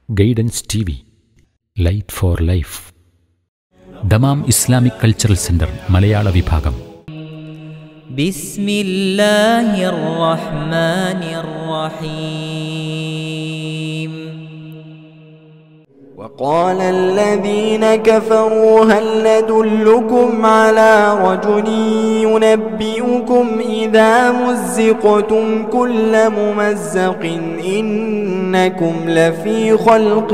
Guidance T V light for life Dammam Islamic cultural centre Malayala വിഭാഗം بسم الله الرحمن الرحيم وقال الذين كفروا هل ندلكم على رجل ينبئكم إذا مزقتم كل ممزق إنكم لفي خلق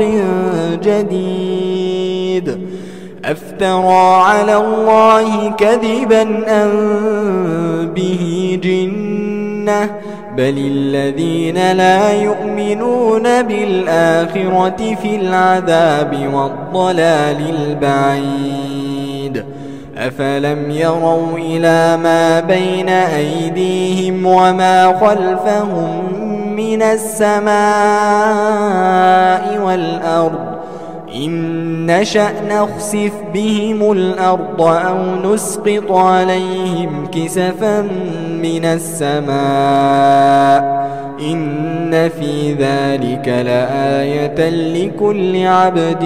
جديد أفترى على الله كذبا أم به جنة بل الذين لا يؤمنون بالآخرة في العذاب والضلال البعيد أفلم يروا إلى ما بين أيديهم وما خلفهم من السماء والأرض إن نشأ نخسف بهم الأرض أو نسقط عليهم كسفا من السماء إن في ذلك لآية لكل عبد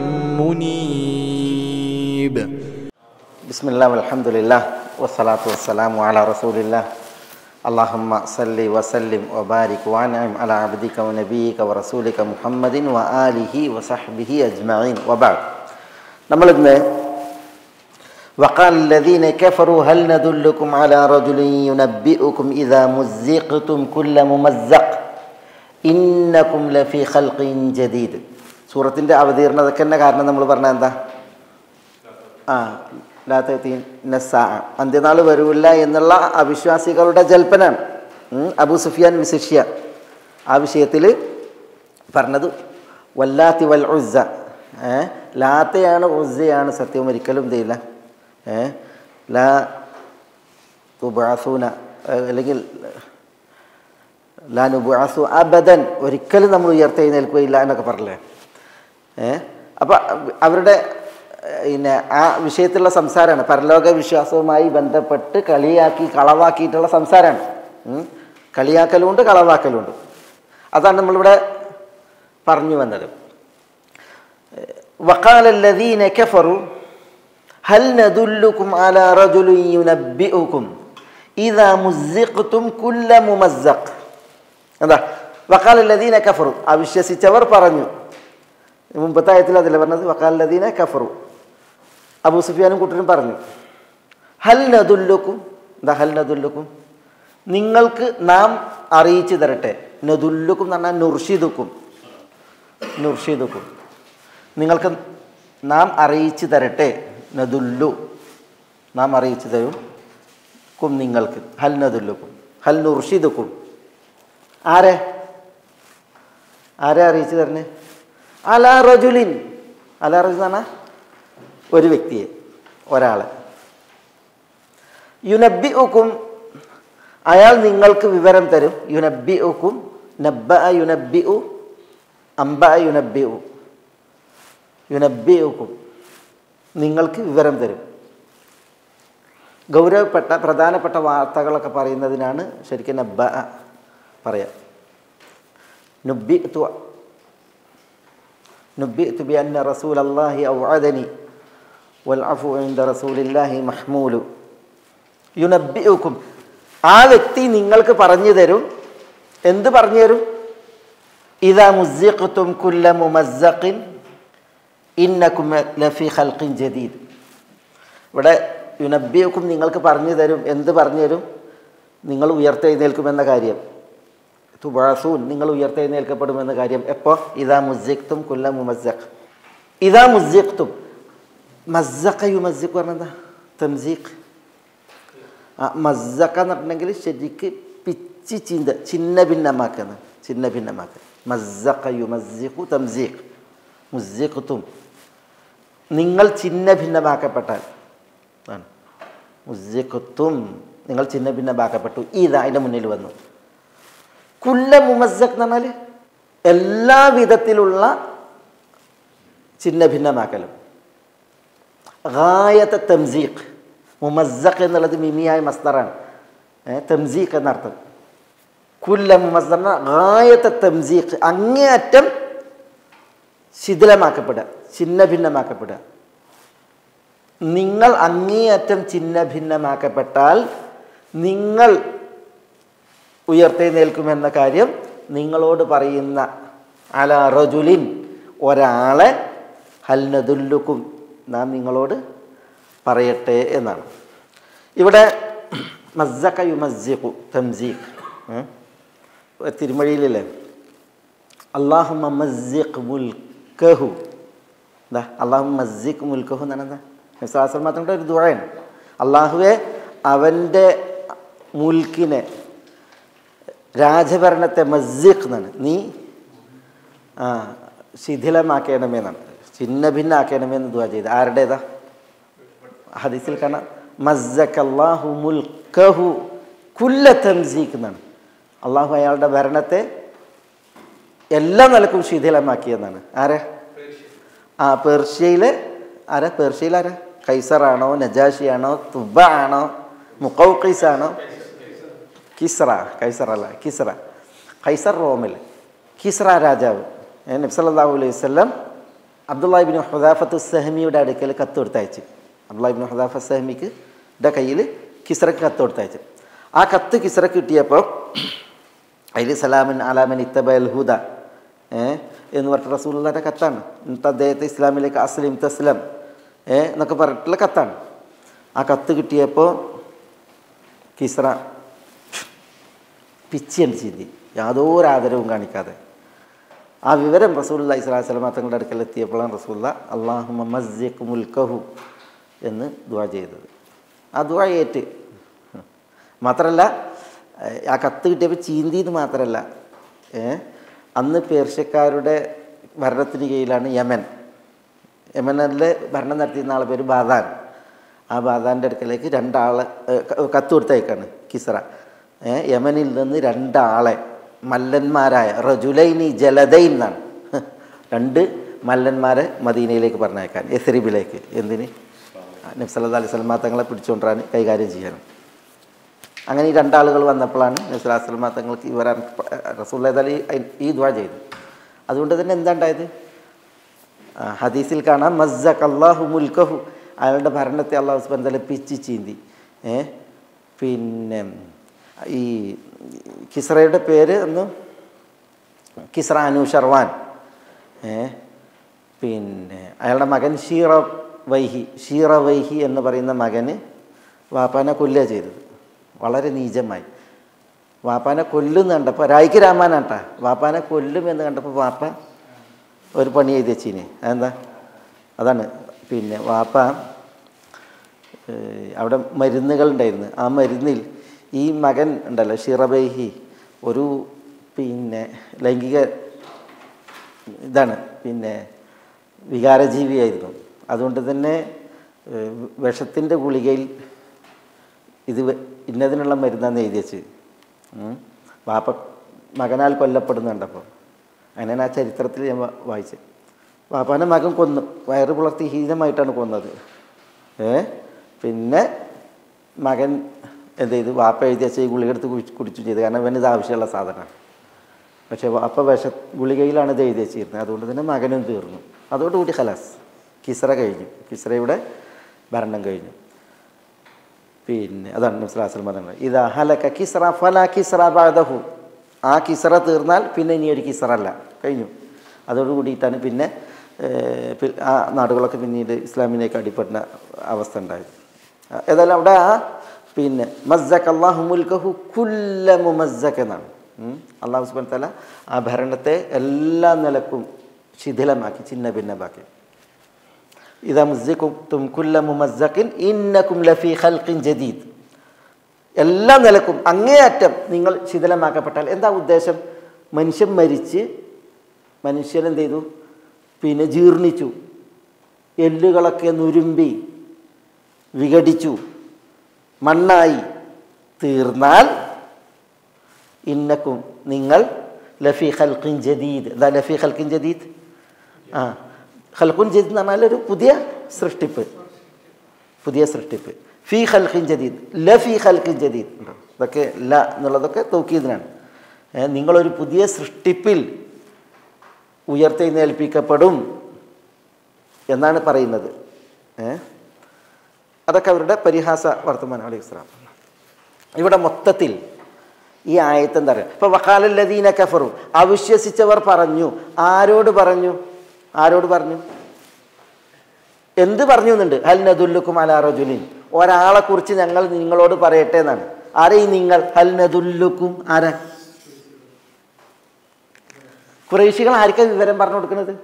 منيب بسم الله والحمد لله والصلاة والسلام على رسول الله اللهم صل وسلم وبارك وانعم على عبدك ونبيك ورسولك محمد وآله وصحبه أجمعين وبعد നമ്മളിന്ന് وقال الذين كفروا هل ندلكم على رجل ينبئكم إذا مزقتم كل ممزق إنكم لفي خلق جديد സൂറത്തിൻ്റെ അവതീർണതയ്ക്ക് തന്നെ കാരണം നമ്മൾ പറഞ്ഞ എന്താ ആ ലാത്തീൻ നസാ അന്ത്യനാൾ വരൂല്ല എന്നുള്ള അവിശ്വാസികളുടെ ജൽപ്പനാണ് ഉം, അബൂ സുഫിയാൻ വിശിഷ്യ ആ വിഷയത്തിൽ പറഞ്ഞത് വല്ലാത്തി വൽ ഉസ്സ ഏ ലാത്തയാണ് ഉസ്സയാണ് സത്യം ഒരിക്കലും ചെയ്യില്ല ഏ ലാ തുബാസൂന അല്ലെങ്കിൽ ലാ നുബാസു അബദൻ ഒരിക്കലും നമ്മൾ ഉയർത്തെഴുന്നേൽക്കുകയില്ല എന്നൊക്കെ പറഞ്ഞില്ലേ ഏ അപ്പം അവരുടെ പിന്നെ ആ വിഷയത്തിലുള്ള സംസാരമാണ് പരലോക വിശ്വാസവുമായി ബന്ധപ്പെട്ട് കളിയാക്കി കളവാക്കിയിട്ടുള്ള സംസാരമാണ് ഉം. കളിയാക്കലുമുണ്ട് കളവാക്കലുമുണ്ട് അതാണ് നമ്മളിവിടെ പറഞ്ഞു വന്നത് وقال الذين كفروا هل ندلكم على رجل ينبئكم إذا مزقتم كل ممزق എന്താ വക്കാൽ ലദീന കഫറു അവിശ്വസിച്ചവർ പറഞ്ഞു മുമ്പത്തെ ആയത്തിൽ അതില്ല പറഞ്ഞത് വക്കാൽ ലദീന കഫറു അബൂ സുഫിയാനും കൂട്ടരും പറഞ്ഞു ഹൽ നദുല്ലുക്കും എന്താ ഹൽ നദുല്ലുക്കും നിങ്ങൾക്ക് നാം അറിയിച്ചു തരട്ടെ നദുല്ലുക്കും എന്ന് പറഞ്ഞാൽ നുർഷിദുക്കും നുർഷിദുക്കും നിങ്ങൾക്ക് നാം അറിയിച്ചു തരട്ടെ നദുല്ലു നാം അറിയിച്ചു തരും ക്കും നിങ്ങൾക്ക് ഹൽ നദുല്ലുക്കും ഹൽ നുർഷിദുക്കും ആരെ ആരെ അറിയിച്ചു തരണേ അലാ റജുലിൻ അലാ റജുൽ എന്ന് പറഞ്ഞാൽ ഒരു വ്യക്തിയെ ഒരാളെ യുനബി ഉക്കും അയാൾ നിങ്ങൾക്ക് വിവരം തരും യുനബി ഉക്കും നബ്ബ യുനബി ഉ അംബ യുനബി ഉ യുനബി ഉക്കും നിങ്ങൾക്ക് വിവരം തരും ഗൗരവപ്പെട്ട പ്രധാനപ്പെട്ട വാർത്തകളൊക്കെ പറയുന്നതിനാണ് ശരിക്കും നബ്ബ പറയാം നുബി نبئت بأن رسول الله أوعدني والعفو عند رسول الله محمول യുനബിഉക്കും ആ വ്യക്തി നിങ്ങൾക്ക് പറഞ്ഞു തരും എന്ത് പറഞ്ഞു തരും ഇതാ മുസിഖത്തും കുല്ല മുമസ്സഖിൻ ഇന്നക്കും ലഫി ഖൽഖിൻ ജദീദ് ഇവിടെ യുനബിയുക്കും നിങ്ങൾക്ക് പറഞ്ഞു തരും എന്ത് പറഞ്ഞു തരും നിങ്ങൾ ഉയർത്തെഴുന്നേൽക്കുമെന്ന കാര്യം തുബാസൂൻ നിങ്ങൾ ഉയർത്തെഴുന്നേൽക്കപ്പെടുമെന്ന കാര്യം എപ്പോൾ ഇതാ മുസിഖ്തും കുല്ല മുമസ്സഖ് ഇതാ മുസിഖ്തും മസ്സഖ യുമസ്സിഖ് പറഞ്ഞെന്താ തംസീഖ് ആ മസ്സഖ എന്ന് പറഞ്ഞിട്ടുണ്ടെങ്കിൽ ശരിക്ക് പിച്ച് ചിന്ത ചിന്ന ഭിന്നമാക്കുന്ന ചിന്ന ഭിന്നമാക്കുക മസ്സഖ യുമസ്സിഖു തംസീഖ് മുസിഖ്തും നിങ്ങൾ ചിന്ന ഭിന്നമാക്കപ്പെട്ടാൽ ആണ് മുസിഖ്തും നിങ്ങൾ ചിന്ന ഭിന്നമാക്കപ്പെട്ടു ഇതാ അതിൻ്റെ മുന്നിൽ വന്നു കുല്ല മുമസ്സഖ് എന്ന് പറഞ്ഞാൽ എല്ലാ വിധത്തിലുള്ള ചിന്ന ഭിന്നമാക്കലും ഗായത്തെ തംസീഖ് മുമസ്സഖ് എന്നുള്ളത് മിമിയായ മസ്തറാണ് തംസീഖ് എന്നർത്ഥം കുല്ല മുമസ്സറിന ഗായത്തെ തംസീഖ് അങ്ങേയറ്റം ശിഥിലമാക്കപ്പെടുക ഛിന്ന ഭിന്നമാക്കപ്പെടുക നിങ്ങൾ അങ്ങേയറ്റം ഛിന്ന ഭിന്നമാക്കപ്പെട്ടാൽ നിങ്ങൾ ഉയർത്തെഴുന്നേൽക്കുമെന്ന കാര്യം നിങ്ങളോട് പറയുന്ന അല റജുലിൻ ഒരാളെ ഹൽനദുല്ലുക്കും നാം നിങ്ങളോട് പറയട്ടെ എന്നാണ് ഇവിടെ മസ്സക്ക യുമസ്സിഖു തംസീഖ് ഉം. തിരുമൊഴിയിലില്ലേ അള്ളാഹു മസ്സിഖ് മുൽക്കഹു എന്താ അള്ളാഹു മസ്സിഖ് മുൽക്കഹു എന്നാണ് എന്താ വിശ്വാസം മാത്രം ഒരു ദുഴയാണ് അള്ളാഹുവെ അവൻ്റെ മുൽക്കിനെ രാജഭരണത്തെ മസ്സിഖ് എന്നാണ് നീ ആ ശിഥിലമാക്കണമേ എന്നാണ് ഛിന്ന ഭിന്നാക്കണമേ എന്ന് ദുവാ ചെയ്ത് ആരുടേതാ ഹദീസിൽ കാണാം മസ്സക്കല്ലാഹു മുൽക്കഹു കുല്ല തംസീഖ് എന്നാണ് അള്ളാഹു അയാളുടെ ഭരണത്തെ എല്ലാ നിലക്കും ശിഥിലമാക്കിയെന്നാണ് ആരെ ആ പേർഷ്യയിലെ ആരാ പേർഷ്യയിൽ ആരാ കൈസറാണോ നജാഷിയാണോ തുബ ആണോ മുക്കൗക്കൈസ് ആണോ കിസ്ര കൈസർ അല്ല കിസ്ര കൈസർ റോമിൽ കിസ്ര രാജാവ് ഏ, നബി സല്ലല്ലാഹു അലൈഹി വസല്ലം അബ്ദുല്ലാഹിബിൻ ഹുദാഫത്ത് സഹമിയുടെ അടുക്കൽ കത്ത് കൊടുത്തയച്ചു അബ്ദുല്ലാഹിബിൻ ഹുദാഫ സഹമിക്ക് ടെ കയ്യിൽ കിസ്രക്ക് കത്ത് കൊടുത്തയച്ചു ആ കത്ത് കിസ്രക്ക് കിട്ടിയപ്പോൾ അതിൽ സലാമിൻ അലാമൻ ഇത്തബൽ ഹുദ ഏ എന്ന് പറഞ്ഞിട്ട് റസൂലുള്ളാൻ്റെ കത്താണ് എന്നിട്ട് അദ്ദേഹത്തെ ഇസ്ലാമിലേക്ക് അസ്ലിം തസ്ലം ഏ എന്നൊക്കെ പറഞ്ഞിട്ടുള്ള കത്താണ് ആ കത്ത് കിട്ടിയപ്പോൾ കിസ്ര പിച്ചിയണ്ട് ചീന്തി യാതൊരു ആദരവും കാണിക്കാതെ ആ വിവരം റസൂല്ല ഇസ്ലാഹു സ്വലമ തങ്ങളുടെ അടുക്കൽ എത്തിയപ്പോഴാണ് റസൂല്ല അള്ളാഹു മസ്ജിഖ് മുൽക്കഹു എന്ന് ദുവാ ചെയ്തത് ആ ദുവാ ഏറ്റ് മാത്രമല്ല ഏഹ്, ആ കത്ത് കിട്ടിയപ്പോൾ ചീന്തിയത് മാത്രമല്ല ഏ, അന്ന് പേർഷ്യക്കാരുടെ ഭരണത്തിന് കീഴിലാണ് യമൻ യമനിലെ ഭരണം നടത്തിയിരുന്ന ആളെ പേര് ബാദാൻ ആ ബാദാൻ്റെ അടുക്കലേക്ക് രണ്ടാളെ ഏഹ്, ക- കത്ത് കൊടുത്തയക്കാണ് കിസ്ര ഏ, യമനിൽ നിന്ന് രണ്ടാളെ മല്ലന്മാരായ റജുലൈനി ജലദൈൻ എന്നാണ് രണ്ട് മല്ലന്മാരെ മദീനയിലേക്ക് പറഞ്ഞയക്കാൻ എസരിബിലേക്ക് എന്തിന് നബ്സല്ലാ അലൈഹി സ്വലമാ തങ്ങളെ പിടിച്ചുകൊണ്ടാണ് കൈകാര്യം ചെയ്യാനും അങ്ങനെ ഈ രണ്ടാളുകൾ വന്നപ്പോഴാണ് നബ്സല്ലാ സ്വലമാ തങ്ങൾക്ക് ഇവർ റസൂൽ ഈ ഈ ദ്വാ ചെയ്തു അതുകൊണ്ട് തന്നെ എന്താ ഉണ്ടായത് ആ, ഹദീസിൽ കാണാം മസ്സഖ് അള്ളാഹു മുൽക്കഹു അയാളുടെ ഭരണത്തെ അള്ളാഹു സുബാൻ തല പിച്ച് ചീന്തി ഏ പിന്നെ ഈ കിസ്രയുടെ പേര് ഒന്ന് കിസ്ര അനു ഷർവാൻ ഏ പിന്നെ അയാളുടെ മകൻ ഷീറ വൈഹി ഷീറ വൈഹി എന്ന് പറയുന്ന മകന് വാപ്പാനെ കൊല്ലുക ചെയ്തത് വളരെ നീചമായി വാപ്പാനെ കൊല്ലുമെന്ന് കണ്ടപ്പോൾ രായ്ക്ക് രാമാനാട്ടാ വാപ്പാനെ കൊല്ലുമെന്ന് കണ്ടപ്പോൾ വാപ്പ ഒരു പണി ചെയ്ത് വെച്ചീന് അതെന്താ അതാണ് പിന്നെ വാപ്പ ഏഹ്, അവിടെ മരുന്നുകളുണ്ടായിരുന്നു ആ മരുന്നിൽ ഈ മകൻ ഉണ്ടല്ലോ ഷിറബൈഹി ഒരു പിന്നെ ലൈംഗിക ഇതാണ് പിന്നെ വികാരജീവിയായിരുന്നു അതുകൊണ്ട് തന്നെ ഏഹ്, വിഷത്തിൻ്റെ ഗുളികയിൽ ഇത് വെ- ഇന്നതിനുള്ള മരുന്നാന്ന് എഴുതി വെച്ച് ഉം. വാപ്പ മകനാൽ കൊല്ലപ്പെടുന്നുണ്ടപ്പോൾ അങ്ങനെ ആ ചരിത്രത്തിൽ ഞാൻ വാ- വായിച്ചു വാപ്പാനെ മകൻ കൊന്നു വയറ് പുലർത്തി ഹീനമായിട്ടാണ് കൊന്നത് ഏ പിന്നെ മകൻ എന്ത് ചെയ്തു വാപ്പ എഴുതി വെച്ച ഈ ഗുളിക എടുത്ത് കുടിച്ച് കുടിച്ചു ചെയ്തു കാരണം ഇവന് ഇത് ആവശ്യമുള്ള സാധനമാണ് പക്ഷേ വാപ്പ വിഷ ഗുളികയിലാണ് ഇത് എഴുതി വെച്ചിരുന്നത് അതുകൊണ്ട് തന്നെ മകനും തീർന്നു അതോടുകൂടി ഖലാസ് കിസ്ര കഴിഞ്ഞു കിസ്രയുടെ ഭരണം കഴിഞ്ഞു പിന്നെ അതാണ് നബ്സുലാസ്ലം പറയുന്നത് ഇത് ഹലക്ക കിസ്ര ഫല കിസ്ര ബാദഹു ആ കിസ്ര തീർന്നാൽ പിന്നെ ഇനി ഒരു കിസ്ര അല്ല കഴിഞ്ഞു അതോട് കൂടിയിട്ടാണ് പിന്നെ ഏർ, പി- ആ നാടുകളൊക്കെ പിന്നീട് ഇസ്ലാമിലേക്ക് അടിപ്പെടുന്ന അവസ്ഥ ഉണ്ടായത് ആ, ഏതായാലും അവിടെ ആ പിന്നെ മസ്സഖ് അള്ളാഹു മുൽക്കഹു കുല്ല മുമസ്സഖ് എന്നാണ് ഉം. അള്ളാഹു സുബാൻ തല ആ ഭരണത്തെ എല്ലാ നിലക്കും ശിഥിലമാക്കി ചിന്ന ഭിന്നമാക്കി ഇതാ മുസ്ജിക്കും കുല്ല മുമസ്സഖിൻ ഇന്നക്കും ലഫി ഖൽഖിൻ ജദീദ് എല്ലാ നിലക്കും അങ്ങേയറ്റം നിങ്ങൾ ശിഥിലമാക്കപ്പെട്ടാൽ എന്താ ഉദ്ദേശം മനുഷ്യൻ മരിച്ച് മനുഷ്യൻ എന്ത് ചെയ്തു പിന്നെ ജീർണിച്ചു എല്ലുകളൊക്കെ നുരുമ്പി വിഘടിച്ചു മണ്ണായി തീർന്നാൽ ഇന്നക്കും നിങ്ങൾ ലഫി ഖൽഖിൻ ജദീദ് എന്താ ലഫി ഖൽഖിൻ ജദീദ് ആ ഖൽഖുൻ ജദീദ് എന്ന് പറഞ്ഞാൽ ഒരു പുതിയ സൃഷ്ടിപ്പ് പുതിയ സൃഷ്ടിപ്പ് ഫി ഖൽഖിൻ ജദീദ് ല ഫി ഖൽഖിൻ ജദീദ് ഉണ്ടോ ഇതൊക്കെ ല എന്നുള്ളതൊക്കെ തൗക്കീദിനാണ് ഏ, നിങ്ങളൊരു പുതിയ സൃഷ്ടിപ്പിൽ ഉയർത്തെഴുന്നേൽപ്പിക്കപ്പെടും എന്നാണ് പറയുന്നത് ഏ അതൊക്കെ അവരുടെ പരിഹാസ വർത്തമാനം അലൈഹി സ്വലാം ഇവിടെ മൊത്തത്തിൽ ഈ ആയത്ത് എന്താ പറയുക ഇപ്പൊ വക്കാലല്ലദീന കഫറു അവിശ്വസിച്ചവർ പറഞ്ഞു ആരോട് പറഞ്ഞു ആരോട് പറഞ്ഞു എന്ത് പറഞ്ഞു എന്നുണ്ട് ഹൽ നദുല്ലുക്കും അലാ റജുലിൻ ഒരാളെ കുറിച്ച് ഞങ്ങൾ നിങ്ങളോട് പറയട്ടെ എന്നാണ് ആരെ ഈ നിങ്ങൾ ഹൽ നദുല്ലുക്കും ആരാ കുറേശികൾ ആർക്കാ വിവരം പറഞ്ഞു കൊടുക്കുന്നത്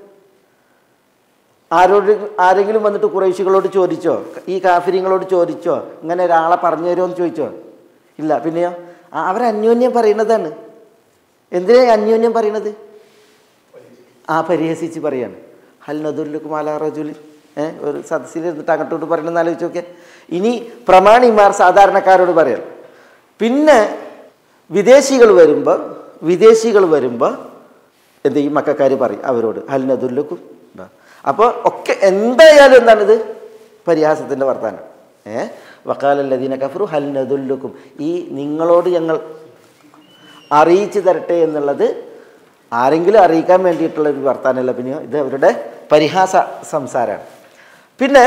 ആരോട് ആരെങ്കിലും വന്നിട്ട് കുറേശികളോട് ചോദിച്ചോ ഈ കാഫിര്യങ്ങളോട് ചോദിച്ചോ ഇങ്ങനെ ഒരാളെ പറഞ്ഞു തരുമോ എന്ന് ചോദിച്ചോ ഇല്ല പിന്നെയോ ആ, അവർ അന്യോന്യം പറയുന്നതാണ് എന്തിനാ ഈ അന്യോന്യം പറയണത് ആ പരിഹസിച്ച് പറയാണ് ഹൽ നദുല്ലുക്കും അലാ റജുലി ഏ ഒരു സദസ്സിൽ ഇരുന്നിട്ട് അങ്ങോട്ടോട്ട് പറയണമെന്ന് ആലോചിച്ച് നോക്കിയാൽ ഇനി പ്രമാണിമാർ സാധാരണക്കാരോട് പറയാം പിന്നെ വിദേശികൾ വരുമ്പോൾ വിദേശികൾ വരുമ്പോൾ എന്ത് ഈ മക്കാർ പറയും അവരോട് ഹൽ നദുല്ലുക്കും അപ്പോൾ ഒക്കെ എന്തായാലും എന്താണിത് പരിഹാസത്തിൻ്റെ വർത്താനം ഏ വക്കാലല്ലദീന കഫറു ഹൽ നദുല്ലുക്കും ഈ നിങ്ങളോട് ഞങ്ങൾ അറിയിച്ചു തരട്ടെ എന്നുള്ളത് ആരെങ്കിലും അറിയിക്കാൻ വേണ്ടിയിട്ടുള്ള ഒരു വർത്താനമല്ല പിന്നെ ഇത് അവരുടെ പരിഹാസ സംസാരമാണ് പിന്നെ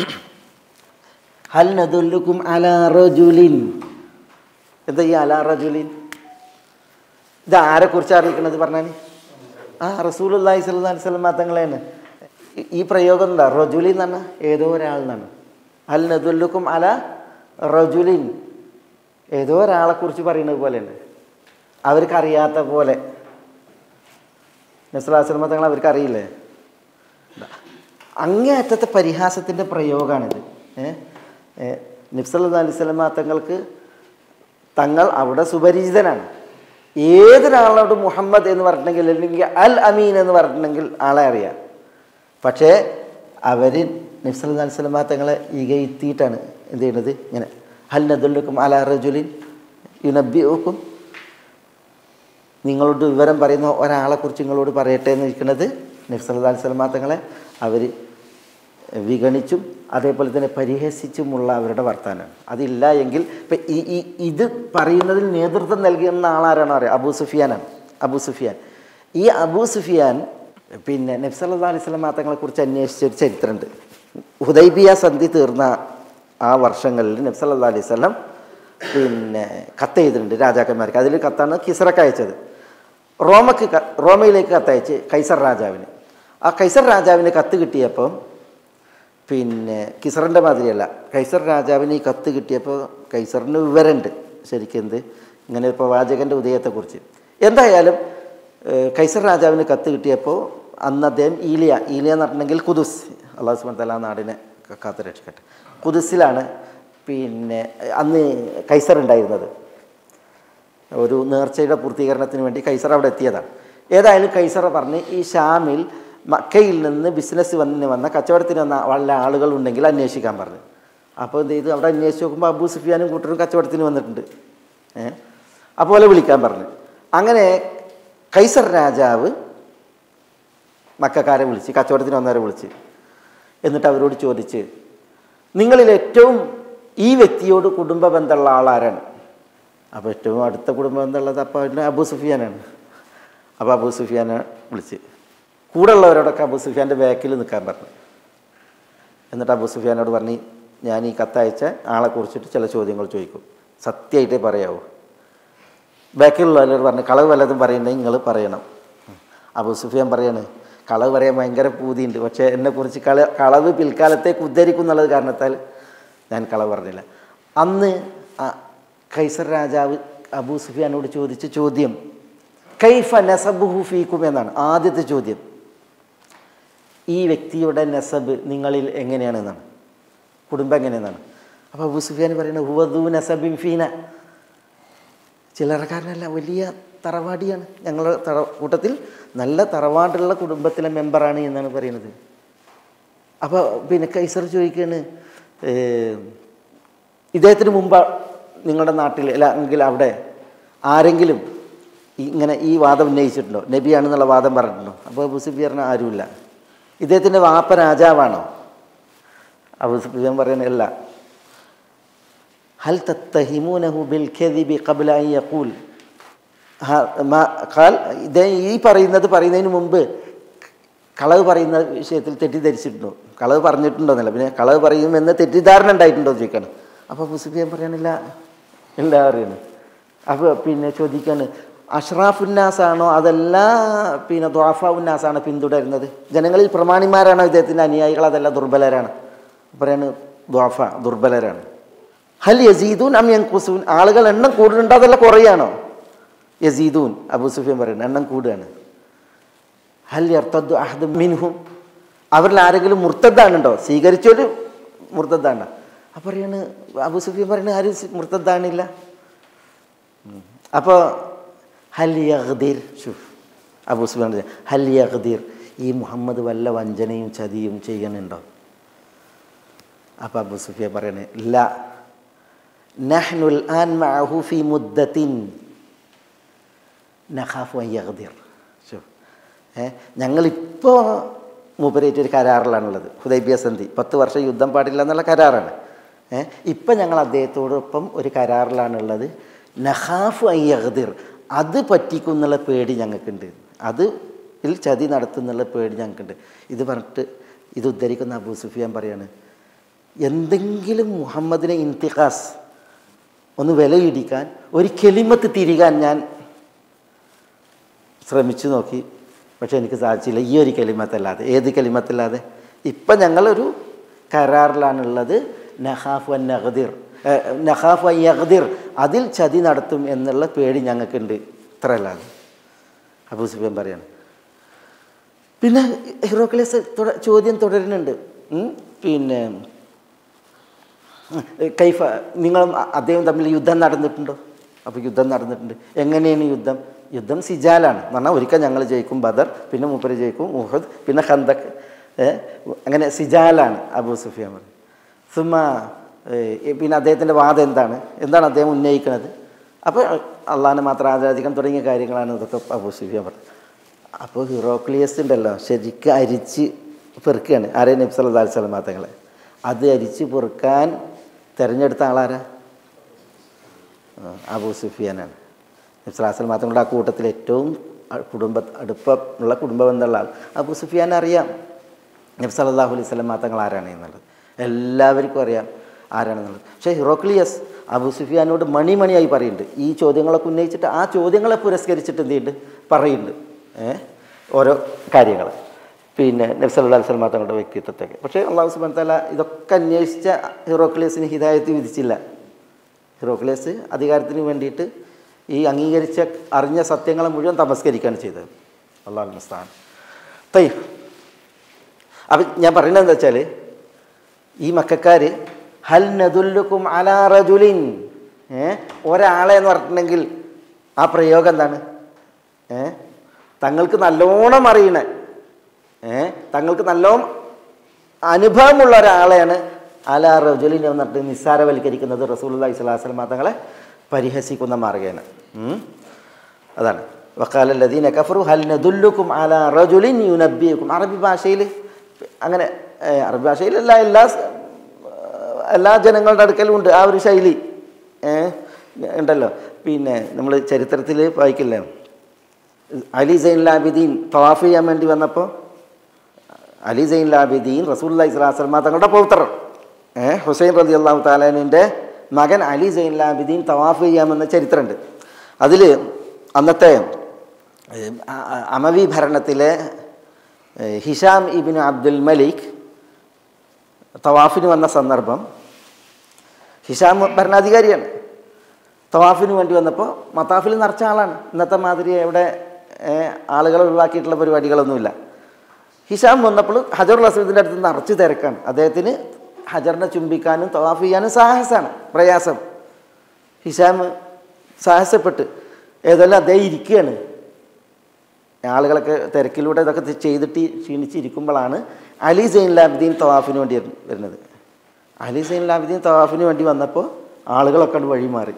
ഹൽ നദുല്ലുക്കും അലാ റജുലിൻ എന്താ ഈ അലാ റജുലിൻ ഇത് ആരെക്കുറിച്ച് അറിയിക്കണത് പറഞ്ഞാൽ ആ റസൂൽ അള്ളാഹി സ്വല്ലാ വസ്ലം തങ്ങളെയാണ് ഈ- ഈ പ്രയോഗം എന്താ റജുലിൻ എന്ന് പറഞ്ഞാൽ ഏതോ ഒരാൾ എന്നാണ് അൽ നദുല്ലുക്കും അല റജുലിൻ ഏതോ ഒരാളെ കുറിച്ച് പറയുന്നത് പോലെയാണ് അവർക്കറിയാത്ത പോലെ നസ്ലാസ്ലമ തങ്ങൾ അവർക്ക് അറിയില്ലേ അങ്ങേയറ്റത്തെ പരിഹാസത്തിൻ്റെ പ്രയോഗമാണിത് ഏ നിഫ്സല്ലാ അലൈഹി സ്വലമ തങ്ങൾക്ക് തങ്ങൾ അവിടെ സുപരിചിതനാണ് ഏതൊരാളോട് മുഹമ്മദ് എന്ന് പറഞ്ഞിട്ടുണ്ടെങ്കിൽ അല്ലെങ്കിൽ അൽ അമീൻ എന്ന് പറഞ്ഞിട്ടുണ്ടെങ്കിൽ ആളെ അറിയാം പക്ഷേ അവർ നബ്സല്ലാ അലൈഹി സ്വലമ തങ്ങളെ ഇകയത്തിയിട്ടാണ് എന്ത് ചെയ്യുന്നത് ഇങ്ങനെ ഹൽ നദുല്ലുക്കും അല റജുലിൻ യുനബിക്കും നിങ്ങളോട് വിവരം പറയുന്ന ഒരാളെക്കുറിച്ച് നിങ്ങളോട് പറയട്ടെ എന്ന് ഇരിക്കുന്നത് നബ്സല്ലാ അലൈഹി സ്വലമ തങ്ങളെ അവർ വിഗണിച്ചും അതേപോലെ തന്നെ പരിഹസിച്ചുമുള്ള അവരുടെ വർത്തമാനമാണ് അതില്ല എങ്കിൽ ഇപ്പം ഈ ഈ ഇത് പറയുന്നതിൽ നേതൃത്വം നൽകുന്ന ആളാരാണോ അറിയാം അബൂ സുഫിയാനാണ് അബൂ സുഫിയാൻ ഈ അബൂ സുഫിയാൻ പിന്നെ നബ്സല്ലാ അലൈഹി സ്വലം തങ്ങളെക്കുറിച്ച് അന്വേഷിച്ചൊരു ചരിത്രമുണ്ട് ഹുദൈബിയ സന്ധി തീർന്ന ആ വർഷങ്ങളിൽ നബ്സല്ലാ അലൈഹി സ്വലം പിന്നെ കത്ത് ചെയ്തിട്ടുണ്ട് രാജാക്കന്മാർക്ക് അതിൽ കത്താണ് കിസറക്ക് അയച്ചത് റോമക്ക് ക- റോമയിലേക്ക് കത്തയച്ച് കൈസർ രാജാവിന് ആ കൈസർ രാജാവിന് കത്ത് കിട്ടിയപ്പോൾ പിന്നെ കിസറിൻ്റെ മാതിരിയല്ല കൈസർ രാജാവിന് ഈ കത്ത് കിട്ടിയപ്പോൾ കൈസറിന് വിവരമുണ്ട് ശരിക്കും എന്ത് ഇങ്ങനെ ഒരു പ്രവാചകൻ്റെ ഉദയത്തെക്കുറിച്ച് എന്തായാലും ഏഹ്, കൈസർ രാജാവിന് കത്ത് കിട്ടിയപ്പോൾ അന്ന് അദ്ദേഹം ഈലിയ ഈലിയ എന്ന് പറഞ്ഞിട്ടുണ്ടെങ്കിൽ കുദുസ് അള്ളാഹു സുബാൻ തല നാടിനെ ക- കാത്ത് രക്ഷിക്കട്ടെ കുദുസിലാണ് പിന്നെ അന്ന് കൈസർ ഉണ്ടായിരുന്നത് ഒരു നേർച്ചയുടെ പൂർത്തീകരണത്തിന് വേണ്ടി കൈസർ അവിടെ എത്തിയതാണ് ഏതായാലും കൈസർ പറഞ്ഞ് ഈ ഷാമിൽ മക്കയിൽ നിന്ന് ബിസിനസ് വന്ന് വന്ന കച്ചവടത്തിന് വന്ന വല്ല ആളുകൾ ഉണ്ടെങ്കിൽ അന്വേഷിക്കാൻ പറഞ്ഞു അപ്പോൾ എന്ത് ചെയ്തു അവിടെ അന്വേഷിച്ച് നോക്കുമ്പോൾ അബൂ സുഫിയാനും കൂട്ടരും കച്ചവടത്തിന് വന്നിട്ടുണ്ട് ഏ അപ്പോൾ വിളിക്കാൻ പറഞ്ഞു അങ്ങനെ കൈസർ രാജാവ് മക്കാരെ വിളിച്ച് കച്ചവടത്തിന് വന്നവരെ വിളിച്ച് എന്നിട്ട് അവരോട് ചോദിച്ച് നിങ്ങളിൽ ഏറ്റവും ഈ വ്യക്തിയോട് കുടുംബ ബന്ധമുള്ള ആളാരാണ് അപ്പോൾ ഏറ്റവും അടുത്ത കുടുംബ ബന്ധമുള്ളത് അപ്പോൾ അതിന് അബൂ സുഫിയാനാണ് അപ്പോൾ അബൂ സുഫിയാനെ വിളിച്ച് കൂടെ ഉള്ളവരോടൊക്കെ അബൂ സുഫിയാൻ്റെ ബാക്കിൽ നിൽക്കാൻ പറഞ്ഞു എന്നിട്ട് അബൂ സുഫിയാനോട് പറഞ്ഞ് ഞാൻ ഈ കത്തയച്ച ആളെ കുറിച്ചിട്ട് ചില ചോദ്യങ്ങൾ ചോദിക്കും സത്യമായിട്ടേ പറയാവൂ ബാക്കിലുള്ളവരോട് പറഞ്ഞ് കളവ് വല്ലതും പറയുന്നുണ്ടെങ്കിൽ നിങ്ങൾ പറയണം അബൂ സുഫിയാൻ പറയാണ് കളവ് പറയാൻ ഭയങ്കര പൂതിയുണ്ട് പക്ഷേ എന്നെക്കുറിച്ച് കള കളവ് പിൽക്കാലത്തേക്ക് ഉദ്ധരിക്കും എന്നുള്ളത് കാരണത്താൽ ഞാൻ കളവ് പറഞ്ഞില്ല അന്ന് ആ കൈസർ രാജാവ് അബൂ സുഫിയാനോട് ചോദിച്ച ചോദ്യം കൈഫ നസബുഹു ഫീക്കും എന്നാണ് ആദ്യത്തെ ചോദ്യം ഈ വ്യക്തിയുടെ നസബ് നിങ്ങളിൽ എങ്ങനെയാണെന്നാണ് കുടുംബം എങ്ങനെയെന്നാണ് അപ്പോൾ അബൂ സുഫിയാൻ പറയുന്നത് ഹുവദു നസബിൻ ഫീന ചില്ലറക്കാരനല്ല വലിയ തറവാടിയാണ് ഞങ്ങളുടെ തറ കൂട്ടത്തിൽ നല്ല തറവാടുള്ള കുടുംബത്തിലെ മെമ്പറാണ് എന്നാണ് പറയുന്നത് അപ്പോൾ പിന്നെ കൈസർ ചോദിക്കുകയാണ് ഏഹ്, ഇദ്ദേഹത്തിന് മുമ്പ് നിങ്ങളുടെ നാട്ടിൽ അല്ല എങ്കിൽ അവിടെ ആരെങ്കിലും ഈ- ഇങ്ങനെ ഈ വാദം ഉന്നയിച്ചിട്ടുണ്ടോ നബിയാണെന്നുള്ള വാദം പറഞ്ഞിട്ടുണ്ടോ അപ്പോൾ അബൂ സുഫിയാൻ പറഞ്ഞ ആരുമില്ല ഇദ്ദേഹത്തിൻ്റെ വാപ്പ രാജാവാണോ അബൂ സുഫിയാൻ പറയുന്നതല്ല ഹൽ തത്തഹിമൂനഹു ബിൽ ഖദിബി ഖബ്ല അൻ യഖൂൽ ഹാ- മാ- ഖാൽ ഇദ്ദേഹം ഈ പറയുന്നത് പറയുന്നതിന് മുമ്പ് കളവ് പറയുന്ന വിഷയത്തിൽ തെറ്റിദ്ധരിച്ചിട്ടുണ്ടോ കളവ് പറഞ്ഞിട്ടുണ്ടോ എന്നല്ല പിന്നെ കളവ് പറയുമെന്ന് തെറ്റിദ്ധാരണ ഉണ്ടായിട്ടുണ്ടോ എന്ന് ചോദിക്കാണ് അപ്പോൾ മുസ്ലിം പറയണില്ല ഇല്ല അറിയുന്നു അപ്പോൾ പിന്നെ ചോദിക്കാണ് അഷ്റാഫുന്നാസാണോ അതല്ല പിന്നെ ദ്വാഫാവുന്നാസാണോ പിന്തുടരുന്നത് ജനങ്ങളിൽ പ്രമാണിമാരാണോ ഇദ്ദേഹത്തിൻ്റെ അനുയായികൾ അതല്ല ദുർബലരാണ് പറയാണ് ദ്വാഫ ദുർബലരാണ് ഹൽ യസീദൂൻ അം യങ്കുസൂൻ ആളുകൾ എണ്ണം കൂടുന്നുണ്ടോ അതല്ല കുറയാണോ യസീദൂൻ അബൂ സുഫിയൻ പറയുന്നത് എണ്ണം കൂടുകയാണ് ഹൽ യർത്തദ്ദു അഹദ് മിൻഹും അവരിൽ ആരെങ്കിലും മുർത്തദ്ദാണുണ്ടോ സ്വീകരിച്ചൊരു മുർത്തദ്ദാണ് അപ്പോൾ പറയാണ് അബൂ സുഫിയൻ പറയുന്നത് ആരും സി- മുർത്തദ്ദാണില്ല അപ്പോൾ ഹൽ യഗ്ദീർ ഷുഫ് അബൂ സുഫിയാൻ പറഞ്ഞു, ഹൽ യഗ്ദീർ ഈ മുഹമ്മദ് വല്ല വഞ്ചനയും ചതിയും ചെയ്യണുണ്ടോ അപ്പോൾ അബൂ സുഫിയ പറയണേ ഇല്ല നഹ്നുൽ ആൻ മഅഹു ഫി മുദ്ദത്തിൻ നഖാഫു അൻ യഗ്ദിർ ഷുഫ് ഏ ഞങ്ങളിപ്പോൾ മൂപ്പരേറ്റ് ഒരു കരാറിലാണുള്ളത് ഹുദൈബിയ സന്ധി പത്ത് വർഷം യുദ്ധം പാടില്ല എന്നുള്ള കരാറാണ് ഏ ഇപ്പം ഞങ്ങൾ അദ്ദേഹത്തോടൊപ്പം ഒരു കരാറിലാണുള്ളത് നഖാഫു അൻ യഗ്ദിർ അത് പറ്റിക്കുന്നുള്ള പേടി ഞങ്ങൾക്കുണ്ട് അത് ഇതിൽ ചതി നടത്തുന്നുള്ള പേടി ഞങ്ങൾക്കുണ്ട് ഇത് പറഞ്ഞിട്ട് ഇത് ഉദ്ധരിക്കുന്ന അബൂ സുഫിയാൻ പറയാണ് എന്തെങ്കിലും മുഹമ്മദിനെ ഇൻതിഖാസ് ഒന്ന് വിലയിടിക്കാൻ ഒരു കെലിമത്ത് തിരികാൻ ഞാൻ ശ്രമിച്ചു നോക്കി പക്ഷെ എനിക്ക് സാധിച്ചില്ല ഈ ഒരു കെലിമത്തല്ലാതെ ഏത് കെലിമത്തല്ലാതെ ഇപ്പം ഞങ്ങളൊരു കരാറിലാണുള്ളത് നഹാഫ് അൻ നഖദിർ നഹാഫ് അൻ യഖദിർ അതിൽ ചതി നടത്തും എന്നുള്ള പേടി ഞങ്ങൾക്കുണ്ട് ഇത്രയല്ലാതെ അബൂ സുഫിയാൻ പറയാണ് പിന്നെ ഹീറോക്ലേസ് തുട- ചോദ്യം തുടരുന്നുണ്ട് ഉം? പിന്നെ കൈഫ നിങ്ങളും അ- അദ്ദേഹം തമ്മിൽ യുദ്ധം നടന്നിട്ടുണ്ടോ അപ്പോൾ യുദ്ധം നടന്നിട്ടുണ്ട് എങ്ങനെയാണ് യുദ്ധം യുദ്ധം സിജാലാണ് എന്ന് പറഞ്ഞാൽ ഒരിക്കൽ ഞങ്ങൾ ജയിക്കും ബദർ പിന്നെ മൂപ്പര് ജയിക്കും മുഹദ് പിന്നെ ഖന്തക് ഏ, അങ്ങനെ സിജാലാണ് അബൂ സുഫിയാൻ പറഞ്ഞു സുമ ഏ, പിന്നെ അദ്ദേഹത്തിൻ്റെ വാദം എന്താണ് എന്താണ് അദ്ദേഹം ഉന്നയിക്കുന്നത് അപ്പോൾ അള്ളാഹിനെ മാത്രം ആരാധിക്കാൻ തുടങ്ങിയ കാര്യങ്ങളാണ് ഇതൊക്കെ അബൂ സുഫിയാൻ പറഞ്ഞത് അപ്പോൾ ഹീറോക്ലിയസ് ഉണ്ടല്ലോ ശരിക്കും അരിച്ച് പെറുക്കുകയാണ് ആരെയും നബ്സ് അല്ലാ സ്വലം തങ്ങളെ അത് അരിച്ച് പെറുക്കാൻ തിരഞ്ഞെടുത്ത ആളാരാ ആ, അബൂ സുഫിയാനാണ് നബ്സലാസ്ലം മാത്രങ്ങളുടെ ആ കൂട്ടത്തിൽ ഏറ്റവും അ- കുടുംബ അടുപ്പമുള്ള കുടുംബ ബന്ധമുള്ള ആൾ അബൂ സുഫിയാൻ അറിയാം നബ്സ് അല്ലാഹു അലൈഹി സ്വലം മാത്രങ്ങൾ ആരാണ് എന്നുള്ളത് എല്ലാവർക്കും അറിയാം ആരാണെന്നുള്ളത് പക്ഷേ ഹിറോക്ലിയസ് അബൂ സുഫിയാനോട് മണിമണിയായി പറയുന്നുണ്ട് ഈ ചോദ്യങ്ങളൊക്കെ ഉന്നയിച്ചിട്ട് ആ ചോദ്യങ്ങളെ പുരസ്കരിച്ചിട്ട് എന്ത് ചെയ്യുന്നുണ്ട് പറയുന്നുണ്ട് ഏ ഓരോ കാര്യങ്ങൾ പിന്നെ നബ്സല്ലാ സ്വലം തങ്ങളുടെ വ്യക്തിത്വത്തൊക്കെ പക്ഷേ അള്ളാഹു സുബാൻ തല ഇതൊക്കെ അന്വേഷിച്ച ഹിറോക്ലിയസിന് ഹിദായത്ത് വിധിച്ചില്ല ഹെറോക്ലേസ് അധികാരത്തിന് വേണ്ടിയിട്ട് ഈ അംഗീകരിച്ച അറിഞ്ഞ സത്യങ്ങളെ മുഴുവൻ തമസ്കരിക്കുകയാണ് ചെയ്തത് അള്ളാഹു മുസ്താൻ തൈ അപ്പം ഞാൻ പറയുന്നത് എന്താ വെച്ചാൽ ഈ മക്കാർ ഹൽ നദുല്ലുക്കും അലാ റജുലിൻ ഏ ഒരാളെ എന്ന് പറഞ്ഞിട്ടുണ്ടെങ്കിൽ ആ പ്രയോഗം എന്താണ് ഏ തങ്ങൾക്ക് നല്ലോണം അറിയണ ഏ തങ്ങൾക്ക് നല്ലോണം അനുഭവമുള്ള ഒരാളെയാണ് അല റജുലിനെ എന്നിട്ട് നിസ്സാരവൽക്കരിക്കുന്നത് റസൂൽ ഇസ്ലാസ്ലം തങ്ങളെ പരിഹസിക്കുന്ന മാർഗേന ഉം. അതാണ് വക്കാല ലദീന കഫറു ഹൽ നദുല്ലുക്കും അല റജുലിൻ യുനബിയുക്കും അറബി ഭാഷയിൽ അങ്ങനെ ഏ, അറബി ഭാഷയിലല്ല എല്ലാ സ്- എല്ലാ ജനങ്ങളുടെ അടുക്കലും ഉണ്ട് ആ ഒരു ശൈലി ഏ, ഉണ്ടല്ലോ പിന്നെ നമ്മൾ ചരിത്രത്തിൽ വായിക്കില്ലേ അലി സൈൻ ലാബിദീൻ തവാഫ് ചെയ്യാൻ വേണ്ടി വന്നപ്പോൾ അലി സൈൻ ലാബിദീൻ റസൂല്ലാ ഇസ്ലാസ്ലമ തങ്ങളുടെ പൗത്രർ ഏ ഹുസൈൻ റതി അള്ളാഹു താലാനിൻ്റെ മകൻ അലി സൈൻ ലാബിദീൻ തവാഫ് ചെയ്യാമെന്ന ചരിത്രമുണ്ട് അതിൽ അന്നത്തെ ഏ, അ- അ- അമവി ഭരണത്തിലെ ഏ, ഹിഷാം ഇബിൻ അബ്ദുൽ മലിക് തവാഫിന് വന്ന സന്ദർഭം ഹിഷാം ഭരണാധികാരിയാണ് തവാഫിന് വേണ്ടി വന്നപ്പോൾ മത്താഫിൽ നിറച്ച ആളാണ് ഇന്നത്തെ മാതിരി എവിടെ ആളുകളെ ഒഴിവാക്കിയിട്ടുള്ള പരിപാടികളൊന്നുമില്ല ഹിഷാം വന്നപ്പോൾ ഹജർ അസീദിൻ്റെ അടുത്ത് നിറച്ച് തിരക്കാണ് അദ്ദേഹത്തിന് ഹജറിനെ ചുംബിക്കാനും തവാഫ് ചെയ്യാനും സാഹസമാണ് പ്രയാസം ഹിഷാം സാഹസപ്പെട്ട് ഏതെല്ലാം അദ്ദേഹം ഇരിക്കുകയാണ് ആളുകളൊക്കെ തിരക്കിലൂടെ ഇതൊക്കെ തി- ചെയ്തിട്ട് ക്ഷീണിച്ചിരിക്കുമ്പോഴാണ് അലി സൈൻ ലാബ്ദീൻ തവാഫിന് വേണ്ടി വരു- വരുന്നത് അലി സൈൻ ലാബ്ദീൻ തവാഫിന് വേണ്ടി വന്നപ്പോൾ ആളുകളൊക്കെ അങ്ങട് വഴി മാറി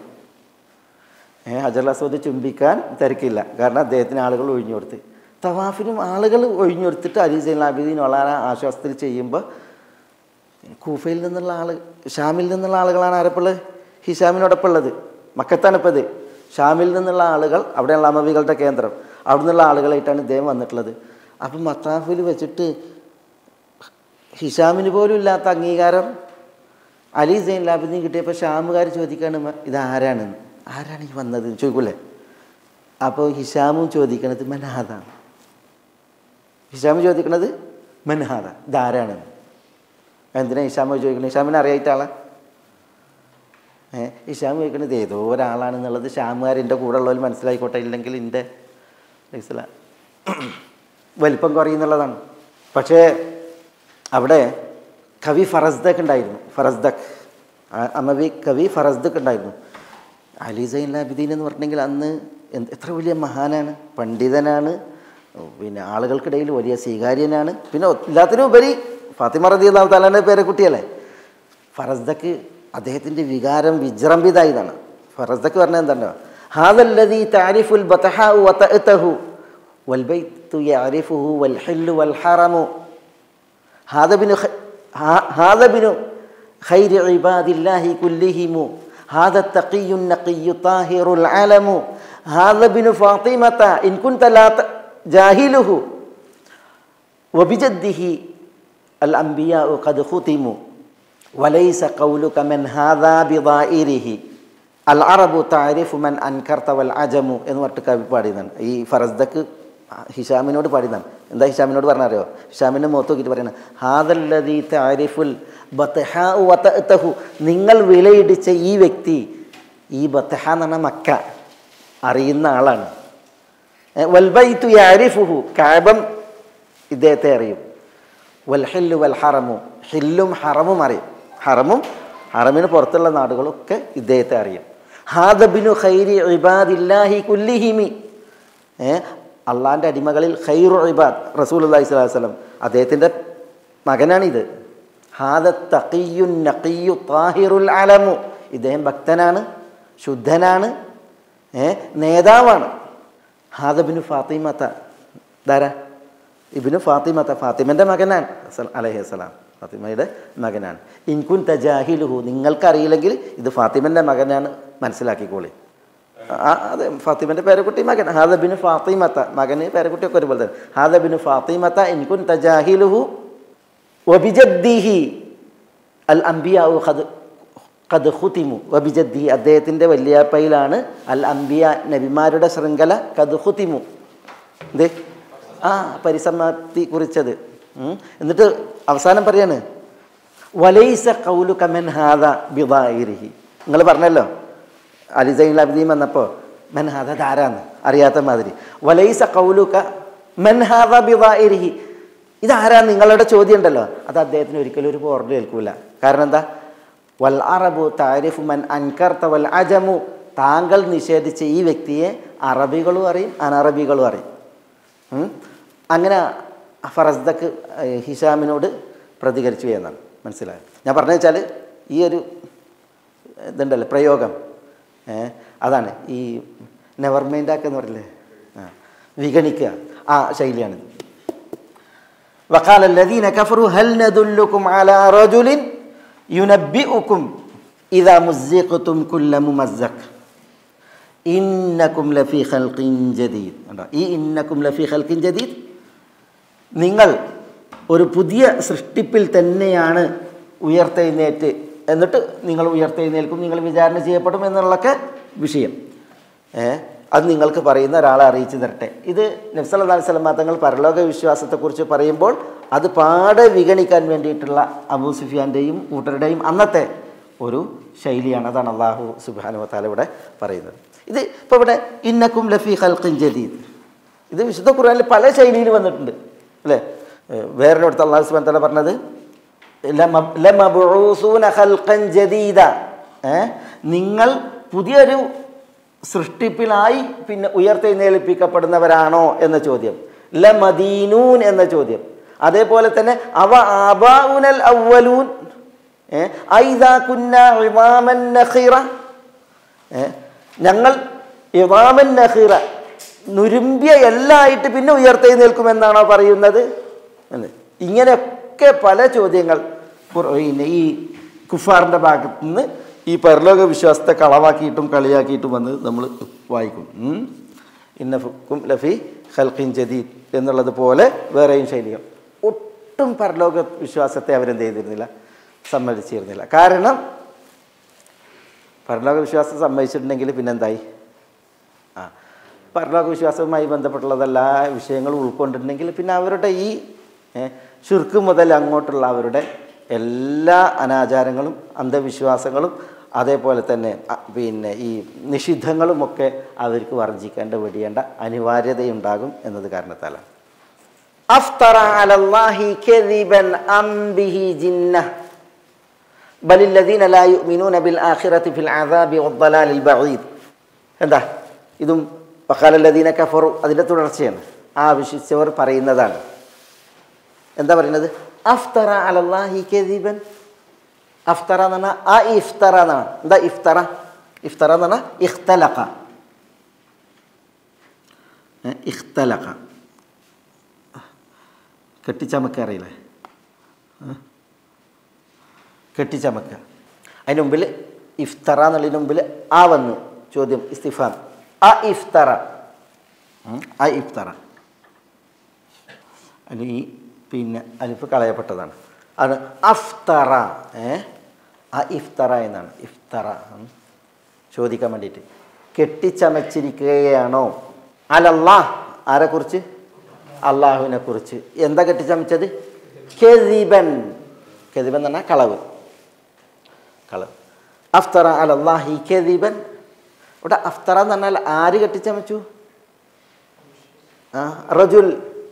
ഏ ഹജർ അസോദ് ചുംബിക്കാൻ തിരക്കില്ല കാരണം അദ്ദേഹത്തിന് ആളുകൾ ഒഴിഞ്ഞു കൊടുത്ത് തവാഫിനും ആളുകൾ ഒഴിഞ്ഞു കൊടുത്തിട്ട് അലി സൈൻ ലാബിദീൻ വളരെ ആശ്വാസത്തിൽ ചെയ്യുമ്പോൾ കൂഫയിൽ നിന്നുള്ള ആൾ ഷാമിൽ നിന്നുള്ള ആളുകളാണ് ആരപ്പുള്ളത് ഹിഷാമിനോടൊപ്പം ഉള്ളത് മക്കത്താണ് ഇപ്പോൾ ഇത് ഷാമിൽ നിന്നുള്ള ആളുകൾ അവിടെയുള്ള അമവികളുടെ കേന്ദ്രം അവിടെ നിന്നുള്ള ആളുകളായിട്ടാണ് ഇദ്ദേഹം വന്നിട്ടുള്ളത് അപ്പം മത്താഫിൽ വെച്ചിട്ട് ഹിഷാമിന് പോലും ഇല്ലാത്ത അംഗീകാരം അലി സൈൻ ലാബിദ്ദീൻ കിട്ടിയപ്പോൾ ഷാമുകാർ ചോദിക്കാണ് "മ- ഇത് ആരാണെന്ന് ആരാണ് ഈ വന്നത് ചോദിക്കൂലേ അപ്പോൾ ഹിഷാമും ചോദിക്കണത് മൻഹാദാണ് ഹിഷാമ് ചോദിക്കണത് മൻഹാദ ഇതാരാണെന്ന് എന്തിനാ ഹിഷാമ ചോദിക്കുന്നത് ഹിഷാമിനെ അറിയായിട്ടാളാ ഏ ഹിഷാം ചോദിക്കണത് ഏതോ ഒരാളാണെന്നുള്ളത് ഷാമുകാർ കൂടെ ഉള്ളവർ മനസ്സിലായിക്കോട്ടെ ഇല്ലെങ്കിൽ എൻ്റെ മനസ്സിലാ വലിപ്പം കുറയുന്നുള്ളതാണ് പക്ഷേ അവിടെ കവി ഫറസ്ദക്ക് ഉണ്ടായിരുന്നു ഫറസ്ദക്ക് ആ- അമവി കവി ഫറസ്ദക്ക് ഉണ്ടായിരുന്നു അലി സൈൻ ലാബിദീൻ എന്ന് പറഞ്ഞെങ്കിൽ അന്ന് എന്ത് എത്ര വലിയ മഹാനാണ് പണ്ഡിതനാണ് പിന്നെ ആളുകൾക്കിടയിൽ വലിയ സ്വീകാര്യനാണ് പിന്നെ എല്ലാത്തിനും ഉപരി ഫാത്തിമ റതി അള്ളാഹു താലാൻ്റെ പേരക്കുട്ടിയല്ലേ ഫറസ്ദക്ക് അദ്ദേഹത്തിൻ്റെ വികാരം വിജൃംഭിതായതാണ് ഫറസ്ദക്ക് പറഞ്ഞത് എന്താണ് ഹാദല്ലദീ താരിഫുൽ ബതഹാ വതഅതഹു വൽബൈത്തു യഅരിഫുഹു വൽഹില്ലു വൽഹറമു هذا بن خ... ها- هذا بن خير عباد الله كلهم هذا التقي النقي طاهر العلم هذا بن فاطمة إن كنت لا ت- جاهله وبجده الأنبياء قد ختموا وليس قولك من هذا بضائره العرب تعرف من أنكرت والعجم എന്ന് പറഞ്ഞിട്ട് കവി പാടിയതാണ് ഈ ഫറസ്ദക്ക് ഹിഷാമിനോട് പാടിയതാണ് എന്താ ഹിഷാമിനോട് പറഞ്ഞറിയോ ഹിഷാമിൻ്റെ മുഖത്ത് നോക്കിയിട്ട് പറയുന്നത് ഹാദല്ലദീ താരിഫുൽ ബത്ഹാ വതഅതഹു നിങ്ങൾ വിലയിടിച്ച ഈ വ്യക്തി ഈ ബത്ഹ എന്ന് പറഞ്ഞ മക്ക അറിയുന്ന ആളാണ് ഏ, വൽബൈത്തു യാരിഫുഹു കാബം ഇദ്ദേഹത്തെ അറിയും വൽഹില്ലു വൽ ഹറമു ഹില്ലും ഹറമും അറിയും ഹറമും ഹറമിന് പുറത്തുള്ള നാടുകളൊക്കെ ഇദ്ദേഹത്തെ അറിയും ഹാദബിനു ഖൈരി ഇബാദില്ലാഹി കുല്ലിഹിമി ഏ അള്ളാൻ്റെ അടിമകളിൽ ഖൈറു ഇബാദ് റസൂൽ അള്ളഹി സ്വലാഹു വസ്ലം അദ്ദേഹത്തിൻ്റെ മകനാണിത് ഹാദ തഖിയു നഖിയു താഹിറുൽ അലമു ഇദ്ദേഹം ഭക്തനാണ് ശുദ്ധനാണ് ഏ നേതാവാണ് ഹാദബിനു ഫാത്തിമത്ത ധാരാ ഇബിനു ഫാത്തിമത്ത ഫാത്തിമൻ്റെ മകനാണ് അലഹി അസ്സലാം ഫാത്തിമയുടെ മകനാണ് ഇൻകുൻ തജാഹിലുഹു നിങ്ങൾക്കറിയില്ലെങ്കിൽ ഇത് ഫാത്തിമൻ്റെ മകനാണ് മനസ്സിലാക്കിക്കോളി ആ അതെ ഫാത്തിമൻ്റെ പേരക്കുട്ടി മകൻ ഹാദബിന് ഫാത്തിമത്ത മകന് പേരക്കുട്ടിയൊക്കെ ഒരുപോലെ തന്നെ ഹാദബിന് ഫാത്തിമത്ത ഇൻകുൻ തജാഹിലുഹു വബിജദ്ദിഹി അൽ അംബിയാവു ഖദ് ഖദ് ഖുതിമു വബിജദ്ദിഹി അദ്ദേഹത്തിൻ്റെ വല്യാപ്പയിലാണ് അൽ അംബിയ നബിമാരുടെ ശൃംഖല ഖദ് ഖുതിമു എന്തേ ആ പരിസമാപ്തി കുറിച്ചത് ഉം. എന്നിട്ട് അവസാനം പറയാണ് വലൈസ കൗലു കമൻ ഹാദ ബിദായിരിഹി നിങ്ങൾ പറഞ്ഞല്ലോ അലിസൈൻ അബ്ദീം വന്നപ്പോൾ മൻ ഹാദ ധാരാന്ന് അറിയാത്ത മാതിരി വലൈസ കൗലുക മൻ ഹാദ ബിദായിരിഹി ഇതാരാ നിങ്ങളുടെ ചോദ്യം ഉണ്ടല്ലോ അത് അദ്ദേഹത്തിന് ഒരിക്കലും ഒരു ബോർഡ് കേൾക്കൂല കാരണം എന്താ വൽ അറബു താരിഫു മൻ അൻകർത്ത വൽ അജമു താങ്കൾ നിഷേധിച്ച ഈ വ്യക്തിയെ അറബികളും അറിയും അനറബികളും അറിയും ഉം. അങ്ങനെ ഫറസ്ദക്ക് ഏഹ്, ഹിഷാമിനോട് പ്രതികരിച്ചു എന്നാണ് മനസ്സിലായത് ഞാൻ പറഞ്ഞു വെച്ചാൽ ഈ ഒരു ഇതുണ്ടല്ലോ പ്രയോഗം ഏ അതാണ് ഈ നെവർ മൈൻഡാക്കുക എന്ന് പറയില്ലേ ആ വിഗണിക്കുക ആ ശൈലിയാണിത് وقال الذين كفروا هل ندلكم على رجل ينبئكم إذا مزقتم كل ممزق ഇന്നക്കും ലഫി ഖൽഖിൻ ജദീദ് കണ്ടോ ഈ ഇന്നക്കും ലഫി ഖൽഖിൻ ജദീദ് നിങ്ങൾ ഒരു പുതിയ സൃഷ്ടിപ്പിൽ തന്നെയാണ് ഉയർത്തെഴുന്നേറ്റ് എന്നിട്ട് നിങ്ങൾ ഉയർത്തെഴുന്നേൽക്കും നിങ്ങൾ വിചാരണ ചെയ്യപ്പെടും എന്നുള്ളൊക്കെ വിഷയം ഏ അത് നിങ്ങൾക്ക് പറയുന്ന ഒരാളെ അറിയിച്ചു തരട്ടെ ഇത് നബ്സല്ലാ അലൈഹി സ്വലമ തങ്ങൾ പരലോക വിശ്വാസത്തെക്കുറിച്ച് പറയുമ്പോൾ അത് പാടെ വിഗണിക്കാൻ വേണ്ടിയിട്ടുള്ള അബൂ സുഫിയാൻ്റെയും കൂട്ടരുടെയും അന്നത്തെ ഒരു ശൈലിയാണ് അതാണ് അള്ളാഹു സുബാനു താല ഇവിടെ പറയുന്നത് ഇത് ഇപ്പോൾ ഇവിടെ ഇന്നക്കും ലഫി ഖൽഖിൻ ജദീദ് ഇത് വിശുദ്ധ ഖുർആനിൽ പല ശൈലിയിൽ വന്നിട്ടുണ്ട് അല്ലേ ഏഹ് വേറൊരിടത്ത് അള്ളാഹു സുബാൻ താല പറഞ്ഞത് ലമ- ലമബ്ഊസൂന ഖൽഖൻ ജദീദ ഏ നിങ്ങൾ പുതിയൊരു സൃഷ്ടിപ്പിലായി പിന്നെ ഉയർത്തെഴുന്നേൽപ്പിക്കപ്പെടുന്നവരാണോ എന്ന ചോദ്യം ലമദീനൂൻ എന്ന ചോദ്യം അതേപോലെ തന്നെ അവ ആബാഉനൽ അവലൂൻ ഏ ഐദാ കുന്ന ഇമാമൻ നഖീറ ഏ ഞങ്ങൾ ഇമാമൻ നഖീറ നുരുമ്പിയ എല്ലായിട്ട് പിന്നെ ഉയർത്തെഴുന്നേൽക്കുമെന്നാണോ പറയുന്നത് എന്ന് ഇങ്ങനെയൊക്കെ പല ചോദ്യങ്ങൾ ഖുർആനിലെ ഈ കുഫാറിൻ്റെ ഭാഗത്ത് നിന്ന് ഈ പരലോക വിശ്വാസത്തെ കളവാക്കിയിട്ടും കളിയാക്കിയിട്ടും വന്ന് നമ്മൾ വായിക്കും ഉം. ഇന്നഫുക്കും ലഫി ഖൽഖിൻ ജദീദ് എന്നുള്ളത് പോലെ വേറെയും ശൈലികൾ ഒട്ടും പരലോക വിശ്വാസത്തെ അവരെന്ത് ചെയ്തിരുന്നില്ല സമ്മതിച്ചിരുന്നില്ല കാരണം പരലോക വിശ്വാസം സമ്മതിച്ചിട്ടുണ്ടെങ്കിൽ പിന്നെന്തായി ആ പരലോക വിശ്വാസവുമായി ബന്ധപ്പെട്ടുള്ളതെല്ലാ വിഷയങ്ങളും ഉൾക്കൊണ്ടിട്ടുണ്ടെങ്കിൽ പിന്നെ അവരുടെ ഈ ചുർക്ക് മുതൽ അങ്ങോട്ടുള്ള അവരുടെ എല്ലാ അനാചാരങ്ങളും അന്ധവിശ്വാസങ്ങളും അതേപോലെ തന്നെ അ, പിന്നെ ഈ നിഷിദ്ധങ്ങളുമൊക്കെ അവർക്ക് വർജിക്കേണ്ട വെടിയേണ്ട അനിവാര്യതയുണ്ടാകും എന്നത് കാരണത്താലാണ് അഫ്തറ അലല്ലാഹി കദിബൻ അം ബിഹി ജിന്ന ബൽ الذين لا يؤمنون بالآخرة في العذاب والضلال البعيد എന്താ ഇതും വഖാലല്ലദീന കഫറു അതിൻ്റെ തുടർച്ചയാണ് ആ വിശ്വസിച്ചവർ പറയുന്നതാണ് എന്താ പറയുന്നത് അഫ്തറ അലല്ലാഹി കദിബൻ അഫ്തറ എന്ന് പറഞ്ഞാൽ ആ ഇഫ്തറ എന്നാണ് എന്താ ഇഫ്തറ ഇഫ്തറ എന്ന് പറഞ്ഞാൽ ഇഖ്തലഖ ഏ, ഇഖ്തലഖ കെട്ടിച്ചമക്ക അറിയില്ലേ ഏ? കെട്ടിച്ചമക്ക അതിന് മുമ്പിൽ ഇഫ്തറ എന്നുള്ളതിന് മുമ്പിൽ ആ വന്നു ചോദ്യം ഇസ്തിഫാം ആ ഇഫ്തറ ഉം, ആ ഇഫ്തറ അതിന് ഈ പിന്നെ അലിഫ് കളയപ്പെട്ടതാണ് അത് അഫ്തറ ഏ ആ ഇഫ്തറ എന്നാണ് ഇഫ്തറ ഉം. ചോദിക്കാൻ വേണ്ടിയിട്ട് കെട്ടിച്ചമച്ചിരിക്കുകയാണോ അലല്ലാ ആരെക്കുറിച്ച് അള്ളാഹുവിനെ കുറിച്ച് എന്താ കെട്ടിച്ചമച്ചത് കെതിബൻ കെതിബൻ എന്ന് പറഞ്ഞാൽ കളവ് കളവ് അഫ്തറ അലല്ലാഹി കെതിബൻ ഇവിടെ അഫ്തറ എന്ന് പറഞ്ഞാൽ ആര് കെട്ടിച്ചമച്ചു ആ റജുൽ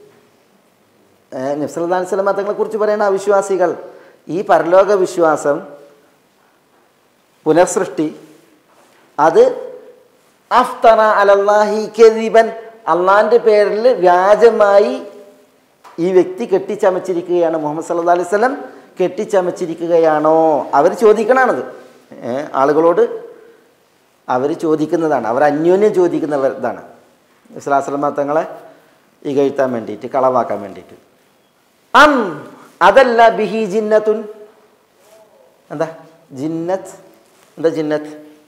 നബ്സല്ലാ സ്വലം തങ്ങളെ കുറിച്ച് പറയുന്ന അവിശ്വാസികൾ ഈ പരലോക വിശ്വാസം പുനഃസൃഷ്ടി അത് അഫ്തറ അലല്ലാഹി കെതിബൻ അള്ളാൻ്റെ പേരിൽ വ്യാജമായി ഈ വ്യക്തി കെട്ടിച്ചമച്ചിരിക്കുകയാണ് മുഹമ്മദ് സല്ലാ അലൈഹി സ്വലം കെട്ടിച്ചമച്ചിരിക്കുകയാണോ അവർ ചോദിക്കണാണത് ഏ, ആളുകളോട് അവർ ചോദിക്കുന്നതാണ് അവർ അന്യോന്യം ചോദിക്കുന്നവർ ഇതാണ് ഇസ്ലാസ്ലമ തങ്ങളെ ഇകഴ്ത്താൻ വേണ്ടിയിട്ട് കളവാക്കാൻ വേണ്ടിയിട്ട് അം അതല്ല ബിഹി ജിന്നത്തുൻ എന്താ ജിന്നത്ത് എന്താ ജിന്നത്ത്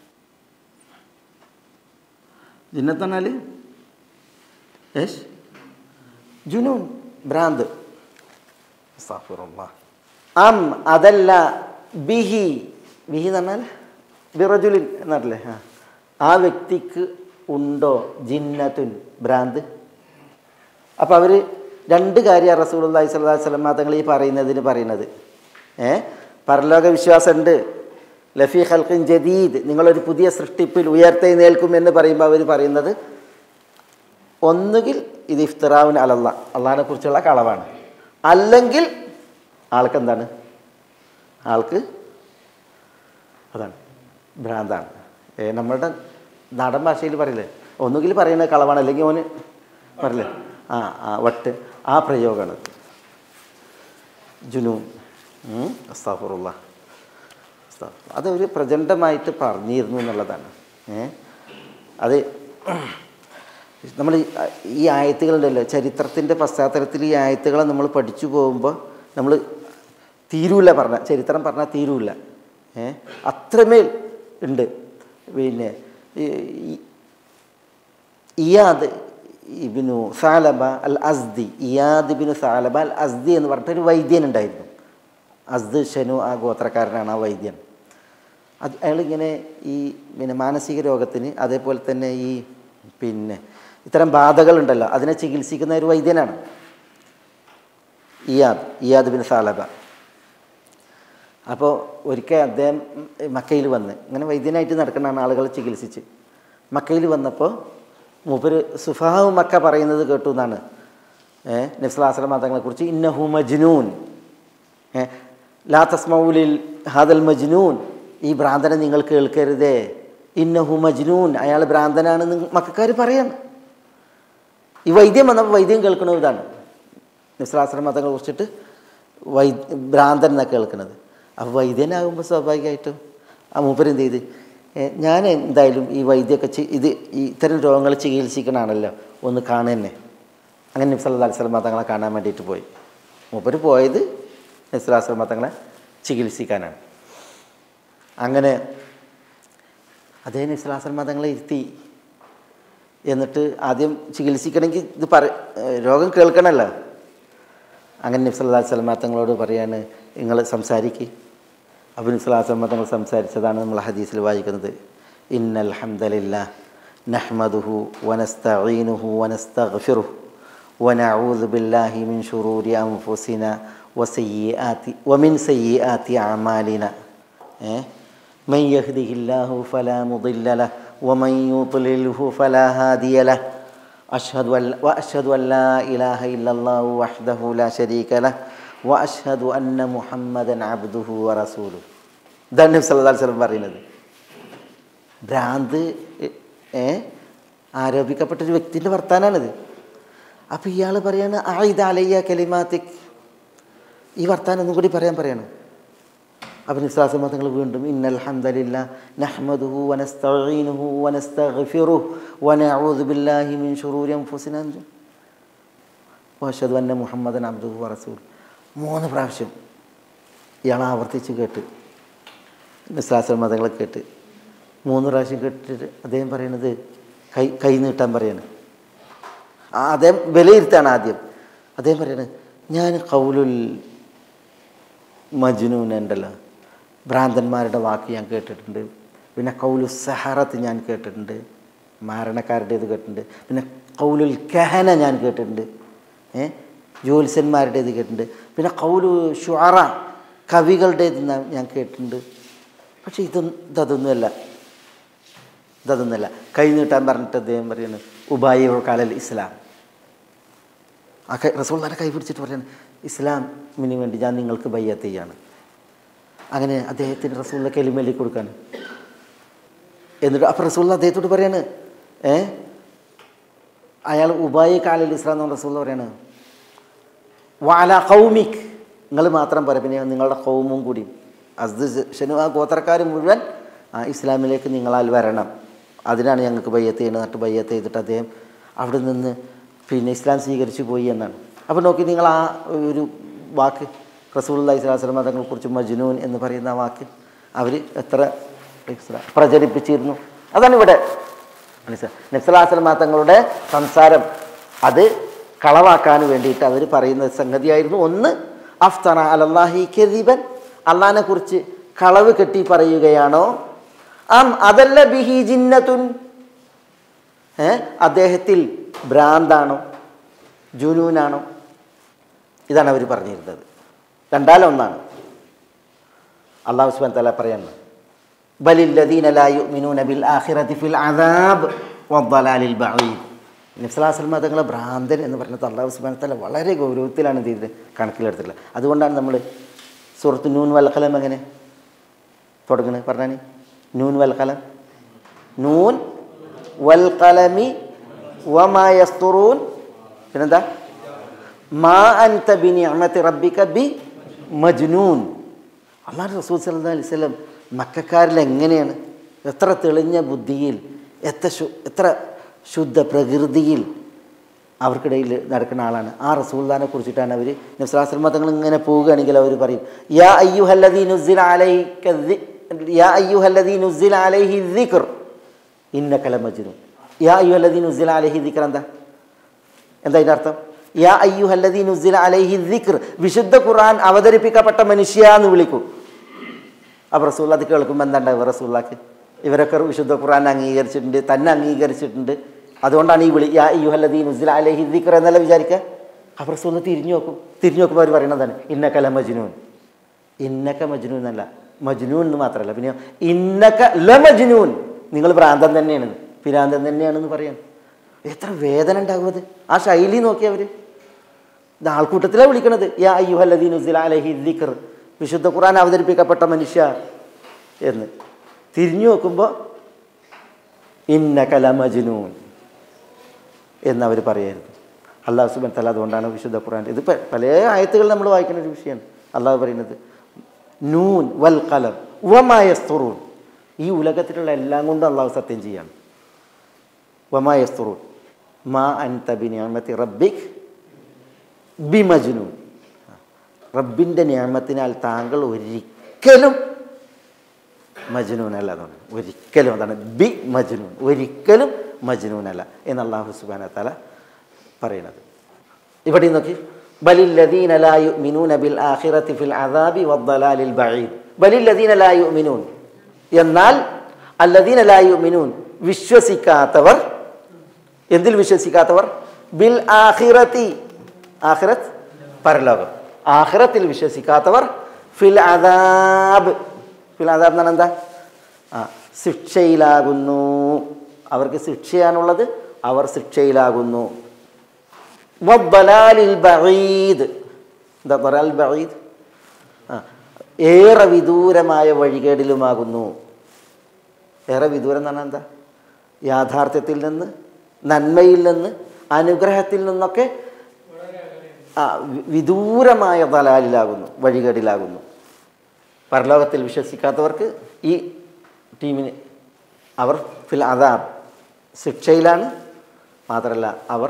ജിന്നത്ത് പറഞ്ഞാൽ യേശ് ജുനൂൻ ഭ്രാന്ത് അസ്തഗ്ഫിറുല്ലാഹ്. അം അതല്ല ബിഹി ബിഹി എന്ന് പറഞ്ഞാൽ ബിറജുലിൻ എന്നല്ലേ ആ ആ വ്യക്തിക്ക് ഉണ്ടോ ജിന്നത്തുൻ ഭ്രാന്ത് അപ്പോൾ അവർ രണ്ട് കാര്യം റസൂലുള്ളാഹി സ്വല്ലല്ലാഹി അലൈഹി വസല്ലം തങ്ങൾ ഈ പറയുന്നതിന് പറയുന്നത് ഏ പരലോക വിശ്വാസമുണ്ട് ലഫി ഖൽഖിൻ ജദീദ് നിങ്ങളൊരു പുതിയ സൃഷ്ടിപ്പിൽ ഉയർത്തെഴുന്നേൽക്കും എന്ന് പറയുമ്പോൾ അവർ പറയുന്നത് ഒന്നുകിൽ ഇത് ഇഫ്തിറാവിന് അലല്ല അള്ളാഹിനെ കുറിച്ചുള്ള കളവാണ് അല്ലെങ്കിൽ ആൾക്ക് എന്താണ് ആൾക്ക് അതാണ് ഭ്രാന്താണ് ഏ, നമ്മളുടെ നാടൻ ഭാഷയിൽ പറയില്ലേ ഒന്നുകിൽ പറയുന്ന കളവാണ് അല്ലെങ്കിൽ ഓന് പറയില്ലേ ആ ആ വട്ട് ആ പ്രയോഗമാണ് ജുനൂൻ അസ്താഫുറുള്ള അത് ഒരു പ്രചണ്ഡമായിട്ട് പറഞ്ഞിരുന്നു എന്നുള്ളതാണ് ഏ അത് നമ്മൾ ഈ- ഈ ആയത്തുകളുണ്ടല്ലോ ചരിത്രത്തിൻ്റെ പശ്ചാത്തലത്തിൽ ഈ ആയത്തുകളെ നമ്മൾ പഠിച്ചു പോകുമ്പോൾ നമ്മൾ തീരൂല പറഞ്ഞ ചരിത്രം പറഞ്ഞാൽ തീരൂല ഏ അത്രമേൽ ഉണ്ട് പിന്നെ ഈ- ഈ- ഇയാദ് ഇബിനു സാലബ അൽ അസ്ദി ഇയാദ് ഇബിനു സാലബ അൽ അസ്ദി എന്ന് പറഞ്ഞിട്ടൊരു വൈദ്യൻ ഉണ്ടായിരുന്നു അസ്ദ് ഷനു ആ ഗോത്രക്കാരനാണ് ആ വൈദ്യൻ അത് അയാളിങ്ങനെ ഈ പിന്നെ മാനസിക രോഗത്തിന് അതേപോലെ തന്നെ ഈ പിന്നെ ഇത്തരം ബാധകളുണ്ടല്ലോ അതിനെ ചികിത്സിക്കുന്ന ഒരു വൈദ്യനാണ് ഇയാദ് ഇയാദ് ബിൻ സാലബ അപ്പോൾ ഒരിക്കൽ അദ്ദേഹം മക്കയിൽ വന്ന് ഇങ്ങനെ വൈദ്യനായിട്ട് നടക്കുന്നതാണ് ആളുകളെ ചികിത്സിച്ച് മക്കയിൽ വന്നപ്പോൾ മൂപ്പര് സുഫാഹു മക്ക പറയുന്നത് കേട്ടു എന്നാണ് ഏഹ് നബ്സലാസ്ലം മതങ്ങളെക്കുറിച്ച് ഇന്നഹു മജ്നൂൻ ഏ, ലാ തസ്മൗലിൽ ഹാദൽ മജ്നൂൻ ഈ ഭ്രാന്തനെ നിങ്ങൾ കേൾക്കരുതേ ഇന്നഹു മജ്നൂൻ അയാൾ ഭ്രാന്തനാണെന്ന് മക്കാർ പറയാണ് ഈ വൈദ്യം വന്നപ്പോൾ വൈദ്യം കേൾക്കണ ഇതാണ് നിസ്ലാശ്രമ മതങ്ങളെ കുറിച്ചിട്ട് വൈ ഭ്രാന്തൻ എന്നാണ് കേൾക്കുന്നത് അപ്പോൾ വൈദ്യനാകുമ്പോൾ സ്വാഭാവികമായിട്ടും ആ മൂപ്പര് എന്ത് ചെയ്ത് ഏ, ഞാൻ എന്തായാലും ഈ വൈദ്യമൊക്കെ ചി- ഇത് ഈ ഇത്തരം രോഗങ്ങൾ ചികിത്സിക്കണാണല്ലോ ഒന്ന് കാണുന്നെ അങ്ങനെ നിസ്ലാ അലിസ്ലാം തങ്ങളെ കാണാൻ വേണ്ടിയിട്ട് പോയി മൂപ്പര് പോയത് നിസ്ലാശ്രമ തങ്ങളെ ചികിത്സിക്കാനാണ് അങ്ങനെ അദ്ദേഹം നിസ്ലാശ്രമ തങ്ങളെ ഇരുത്തി എന്നിട്ട് ആദ്യം ചികിത്സിക്കണമെങ്കിൽ ഇത് പറ ഏഹ് രോഗം കേൾക്കണമല്ലോ അങ്ങനെ നബ്സല്ലാ സ്വലമ തങ്ങളോട് പറയാണ് നിങ്ങൾ സംസാരിക്കുക അപ്പോൾ നബ്സല്ലാ സ്വലമ തങ്ങൾ സംസാരിച്ചതാണ് നമ്മൾ ഹദീസിൽ വായിക്കുന്നത് ഇന്നൽ ഹംദലില്ല നഹ്മദുഹു വനസ്തഈനുഹു വനസ്തഗ്ഫിറുഹു ونعوذ بالله من شرور أنفسنا وسيئات ومن سيئات أعمالنا إيه؟ من يهده الله فلا مضل له ومن يضلله فلا هادي له أشهد أن وأشهد أن لا إله إلا الله وحده لا شريك له وأشهد أن محمدا عبده ورسوله ഇതാണ് നബി സല്ലല്ലാഹു അലൈഹി വസല്ലം പറയുന്നത് ഭ്രാന്ത് ഏ ആരോപിക്കപ്പെട്ട ഒരു വ്യക്തിൻ്റെ വർത്താനാണിത് അപ്പോൾ ഇയാൾ പറയാണ് ആയിദ അലയ്യ കലിമാത്തിക് ഈ വർത്താനം ഒന്നും കൂടി പറയാൻ പറയണം അപ്പം നിസ്ലാസം മതങ്ങൾ വീണ്ടും ഇന്നൽ ഹംദലില്ല നഹ്മദുഹു വനസ്തഈനുഹു വനസ്തഗ്ഫിറുഹു വനഊദു ബില്ലാഹി മിൻ ശുറൂരി അൻഫുസിനാ വഅഷ്ഹദു അന്ന മുഹമ്മദൻ അബ്ദുഹു വറസൂൽ മൂന്ന് പ്രാവശ്യം ഇയാൾ ആവർത്തിച്ച് കേട്ട് നിസ്ലാസം മതങ്ങൾ കേട്ട് മൂന്ന് പ്രാവശ്യം കേട്ടിട്ട് അദ്ദേഹം പറയണത് കൈ കൈ നീട്ടാൻ പറയാണ് ആ അദ്ദേഹം വിലയിരുത്താണ് ആദ്യം അദ്ദേഹം പറയണത് ഞാൻ കൗലുൽ മജ്നൂൻ ഉണ്ടല്ലോ ഭ്രാന്തന്മാരുടെ വാക്ക് ഞാൻ കേട്ടിട്ടുണ്ട് പിന്നെ കൗലു സഹറത്ത് ഞാൻ കേട്ടിട്ടുണ്ട് മാരണക്കാരുടേത് കേട്ടിട്ടുണ്ട് പിന്നെ കൗലുൽ കഹന ഞാൻ കേട്ടിട്ടുണ്ട് ഏ ജ്യോത്സ്യന്മാരുടേത് കേട്ടിട്ടുണ്ട് പിന്നെ കൗലു ഷുറ കവികളുടേത് ഞാൻ- ഞാൻ കേട്ടിട്ടുണ്ട് പക്ഷേ ഇതൊന്നും ഇതൊന്നുമല്ല ഇതൊന്നുമല്ല കൈ നീട്ടാൻ പറഞ്ഞിട്ട് അദ്ദേഹം പറയുന്നത് ഉബായി കാലൽ ഇസ്ലാം ആ കൈ റസൂള്ളാരെ കൈ പിടിച്ചിട്ട് പറയാണ് ഇസ്ലാമിന് വേണ്ടി ഞാൻ നിങ്ങൾക്ക് ബയ്യത്ത് ചെയ്യാണ് അങ്ങനെ അദ്ദേഹത്തിന് റസൂള്ള കെലിമലി കൊടുക്കാണ് എന്നിട്ട് അപ്പോൾ റസൂള്ള അദ്ദേഹത്തോട് പറയാണ് ഏ അയാൾ ഉബായി കാലൽ ഇസ്ലാം എന്ന് പറഞ്ഞ റസൂള്ള പറയാണ് വാല കൗമിക് നിങ്ങൾ മാത്രം പോരാ പിന്നെ നിങ്ങളുടെ കൗമും കൂടി അസ്ദ് ഷനു ആ ഗോത്രക്കാർ മുഴുവൻ ആ ഇസ്ലാമിലേക്ക് നിങ്ങളാൽ വരണം അതിനാണ് ഞങ്ങൾക്ക് ബയ്യത്ത് ചെയ്യുന്നത് എന്നിട്ട് ബയ്യത്ത് ചെയ്തിട്ട് അദ്ദേഹം അവിടെ നിന്ന് പിന്നെ ഇസ്ലാം സ്വീകരിച്ചു പോയി എന്നാണ് അപ്പോൾ നോക്കി നിങ്ങൾ ആ ഒരു വാക്ക് റസൂൽ ഇസ്ലാസ്ലം തങ്ങളെക്കുറിച്ച് മജ്നൂൻ എന്ന് പറയുന്ന ആ വാക്ക് അവർ എത്ര ഇസ്ലാ- പ്രചരിപ്പിച്ചിരുന്നു അതാണ് ഇവിടെ നബ്സലാസ്ലമ തങ്ങളുടെ സംസാരം അത് കളവാക്കാൻ വേണ്ടിയിട്ട് അവർ പറയുന്ന സംഗതിയായിരുന്നു ഒന്ന് അഫ്തറ അലല്ലാഹി കെദിബൻ അള്ളഹാനെ കുറിച്ച് കളവ് കെട്ടി പറയുകയാണോ അം അതല്ല ബിഹി ജിന്നത്തുൻ ഏ അദ്ദേഹത്തിൽ ഭ്രാന്താണോ ജുനൂനാണോ ഇതാണ് അവർ പറഞ്ഞിരുന്നത് രണ്ടാലൊന്നാണ് അള്ളാഹു സുബാൻ തല പറയുന്നത് ബലില്ലദീന ലാ യുഅ്മിനൂന ബിൽ ആഖിറതി ഫിൽ അദാബ് വദ്ദലാലിൽ ബഈദ് നബ്സലാസ്ലം തങ്ങളെ ഭ്രാന്തൻ എന്ന് പറയുന്നത് അള്ളാഹു സുബാൻ തല വളരെ ഗൗരവത്തിലാണ് ഇത് ഇത് കണക്കിലെടുത്തിട്ടുള്ളത് അതുകൊണ്ടാണ് നമ്മൾ സുഹൃത്ത് നൂൻ വൽക്കലം എങ്ങനെ തുടങ്ങുന്നത് പറഞ്ഞാൽ നൂൻ വൽക്കലം നൂൻ വൽക്കലമി വമായസ്തുറൂൻ പിന്നെന്താ മാ അൻത ബി നിഅമത്തി റബ്ബിക ബി മജ്നൂൻ അള്ളാഹു റസൂൽ സല്ലല്ലാഹു അലൈഹി വസല്ലം മക്കാരിൽ എങ്ങനെയാണ് എത്ര തെളിഞ്ഞ ബുദ്ധിയിൽ എത്ര ശു എത്ര ശുദ്ധ പ്രകൃതിയിൽ അവർക്കിടയിൽ നടക്കുന്ന ആളാണ് ആ റസൂൽദാനെ കുറിച്ചിട്ടാണ് അവർ നബ്സലാസ്ലമ തങ്ങൾ ഇങ്ങനെ പോവുകയാണെങ്കിൽ അവർ പറയും യാ അയ്യുഹല്ലദീ നുസിൽ അലൈക ദി- യാ അയ്യുഹല്ലദീ നുസിൽ അലൈഹി ദിക്ർ ഇന്നകല മജ്നൂൻ യാ അയ്യുഹല്ലദീ നുസിൽ അലൈഹി ദിക്ർ എന്താ എന്താ ഇതിൻ്റെ അർത്ഥം യാ അയ്യുഹല്ലദീ നുസിൽ അലൈഹി ദിക്ർ വിശുദ്ധ ഖുർആൻ അവതരിപ്പിക്കപ്പെട്ട മനുഷ്യ എന്ന് വിളിക്കൂ അപ്പോൾ റസൂള്ള അത് കേൾക്കുമ്പോൾ എന്താ ഉണ്ടാവുക റസൂള്ളക്ക് ഇവരൊക്കെ വിശുദ്ധ ഖുർആൻ അംഗീകരിച്ചിട്ടുണ്ട് തന്നെ അംഗീകരിച്ചിട്ടുണ്ട് അതുകൊണ്ടാണ് ഈ വിളി യാ യുഹല്ലദീൻ ഉസ്ല അലഹി ദിക്ർ എന്നല്ല വിചാരിക്കുക അപ്പോൾ റസൂള്ള തിരിഞ്ഞു നോക്കും തിരിഞ്ഞു നോക്കുമ്പോൾ അവർ പറയുന്നതാണ് ഇന്നക്ക ല മജ്നൂൻ ഇന്നക്ക മജ്നൂൻ എന്നല്ല മജ്നൂൻ എന്ന് മാത്രമല്ല പിന്നെ ഇന്നക്ക ല മജ്നൂൻ നിങ്ങൾ ഭ്രാന്തൻ തന്നെയാണ് ഭ്രാന്തൻ തന്നെയാണെന്ന് പറയാൻ എത്ര വേദന ഉണ്ടാകും അത് ആ ശൈലി നോക്കി അവർ ഇത് ആൾക്കൂട്ടത്തിലാണ് വിളിക്കണത് യാ അയ്യുഹല്ലദീൻ ഉസ്ല അലഹി ദിക്ർ വിശുദ്ധ ഖുർആൻ അവതരിപ്പിക്കപ്പെട്ട മനുഷ്യ എന്ന് തിരിഞ്ഞു നോക്കുമ്പോൾ ഇന്ന കല മജ്നൂൻ എന്നവർ പറയായിരുന്നു അള്ളാഹു സുബൻ തല അതുകൊണ്ടാണ് വിശുദ്ധ ഖുർആൻ ഇത് പ- പല ആയത്തുകൾ നമ്മൾ വായിക്കുന്ന ഒരു വിഷയമാണ് അള്ളാഹു പറയുന്നത് നൂൻ വൽ കലം വമായസ്തുറൂൻ ഈ ഉലകത്തിലുള്ള എല്ലാം കൊണ്ടും അള്ളാഹു സത്യം ചെയ്യാണ് വമായസ്തുറൂൻ മാ അൻ തബിനിയമത്തി റബ്ബിക് ബി മജ്നൂൻ റബ്ബിൻ്റെ നിയമത്തിനാൽ താങ്കൾ ഒരിക്കലും മജ്നൂൻ അല്ല അതാണ് ഒരിക്കലും അതാണ് ബി മജ്നൂൻ ഒരിക്കലും മജ്നൂനല്ല എന്ന് അള്ളാഹു സുബാന തല പറയുന്നത് ഇവിടെ നോക്കി ബലില്ലദീന ലാ യുഅ്മിനൂന ബിൽ ആഖിറതി ഫിൽ അദാബി വദ്ദലാലിൽ ബഈദ് ബലില്ലദീന ലാ യുഅ്മിനൂൻ എന്നാൽ അല്ലദീന ലാ യുഅ്മിനൂൻ വിശ്വസിക്കാത്തവർ എന്തിൽ വിശ്വസിക്കാത്തവർ ബിൽ ആഖിറതി ആഖിറത്ത് പരലോകം ആഖിറത്തിൽ വിശ്വസിക്കാത്തവർ ഫിൽ അദാബ് ഫിൽ അദാബ് എന്നാണ് എന്താ ആ ശിക്ഷയിലാകുന്നു അവർക്ക് ശിക്ഷയാണുള്ളത് അവർ ശിക്ഷയിലാകുന്നു വദ്ദലാലിൽ ബഈദ് എന്താ ദലാൽ ബഈദ് ആ ഏറെ വിദൂരമായ വഴികേടിലുമാകുന്നു ഏറെ വിദൂരം എന്ന് പറഞ്ഞാൽ എന്താ യാഥാർത്ഥ്യത്തിൽ നിന്ന് നന്മയിൽ നിന്ന് അനുഗ്രഹത്തിൽ നിന്നൊക്കെ ആ വി- വിദൂരമായ ദലാലിലാകുന്നു വഴികേടിലാകുന്നു പരലോകത്തിൽ വിശ്വസിക്കാത്തവർക്ക് ഈ ടീമിന് അവർ ഫിൽ അദാബ് ശിക്ഷയിലാണ് മാത്രമല്ല അവർ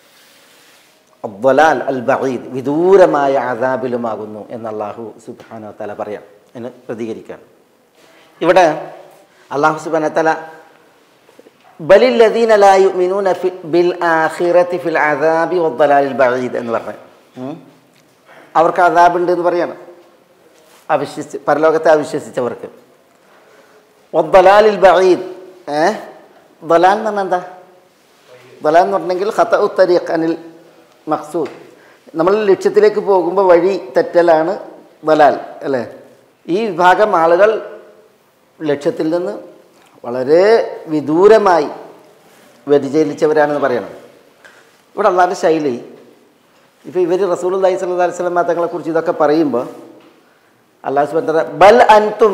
അബ്ദലാൽ അൽ ബഈദ് വിദൂരമായ അദാബിലുമാകുന്നു എന്ന് അള്ളാഹു സുബാന തല പറയാം എന്ന് പ്രതികരിക്കുകയാണ് ഇവിടെ അള്ളാഹു സുബാന തല ബലില്ലദീന ലാ യുഅ്മിനൂന ഫി ബിൽ ആഖിറതി ഫിൽ അദാബി വദ്ദലാലിൽ ബഈദ് എന്ന് പറഞ്ഞു ഉം. അവർക്ക് അദാബുണ്ട് എന്ന് പറയാണ് അവിശ്വസിച്ച് പരലോകത്തെ അവിശ്വസിച്ചവർക്ക് വദ്ദലാലിൽ ബഈദ് ഏ ദലാൽ എന്ന് പറഞ്ഞാൽ എന്താ ദലാൽ എന്ന് പറഞ്ഞെങ്കിൽ ഖത്ത ഉത്തരീഖ് അനിൽ മഖ്സൂദ് നമ്മൾ ലക്ഷ്യത്തിലേക്ക് പോകുമ്പോൾ വഴി തെറ്റലാണ് ദലാൽ അല്ലേ ഈ വിഭാഗം ആളുകൾ ലക്ഷ്യത്തിൽ നിന്ന് വളരെ വിദൂരമായി വ്യതിചലിച്ചവരാണെന്ന് പറയണം ഇവിടെ അള്ളാൻ്റെ ശൈലി ഇപ്പോൾ ഇവർ റസൂൽ അള്ളഹി സ്വല്ലാ വസ്ലം തങ്ങളെക്കുറിച്ച് ഇതൊക്കെ പറയുമ്പോൾ അള്ളാഹു സുബാൻ ബൽ അൻതും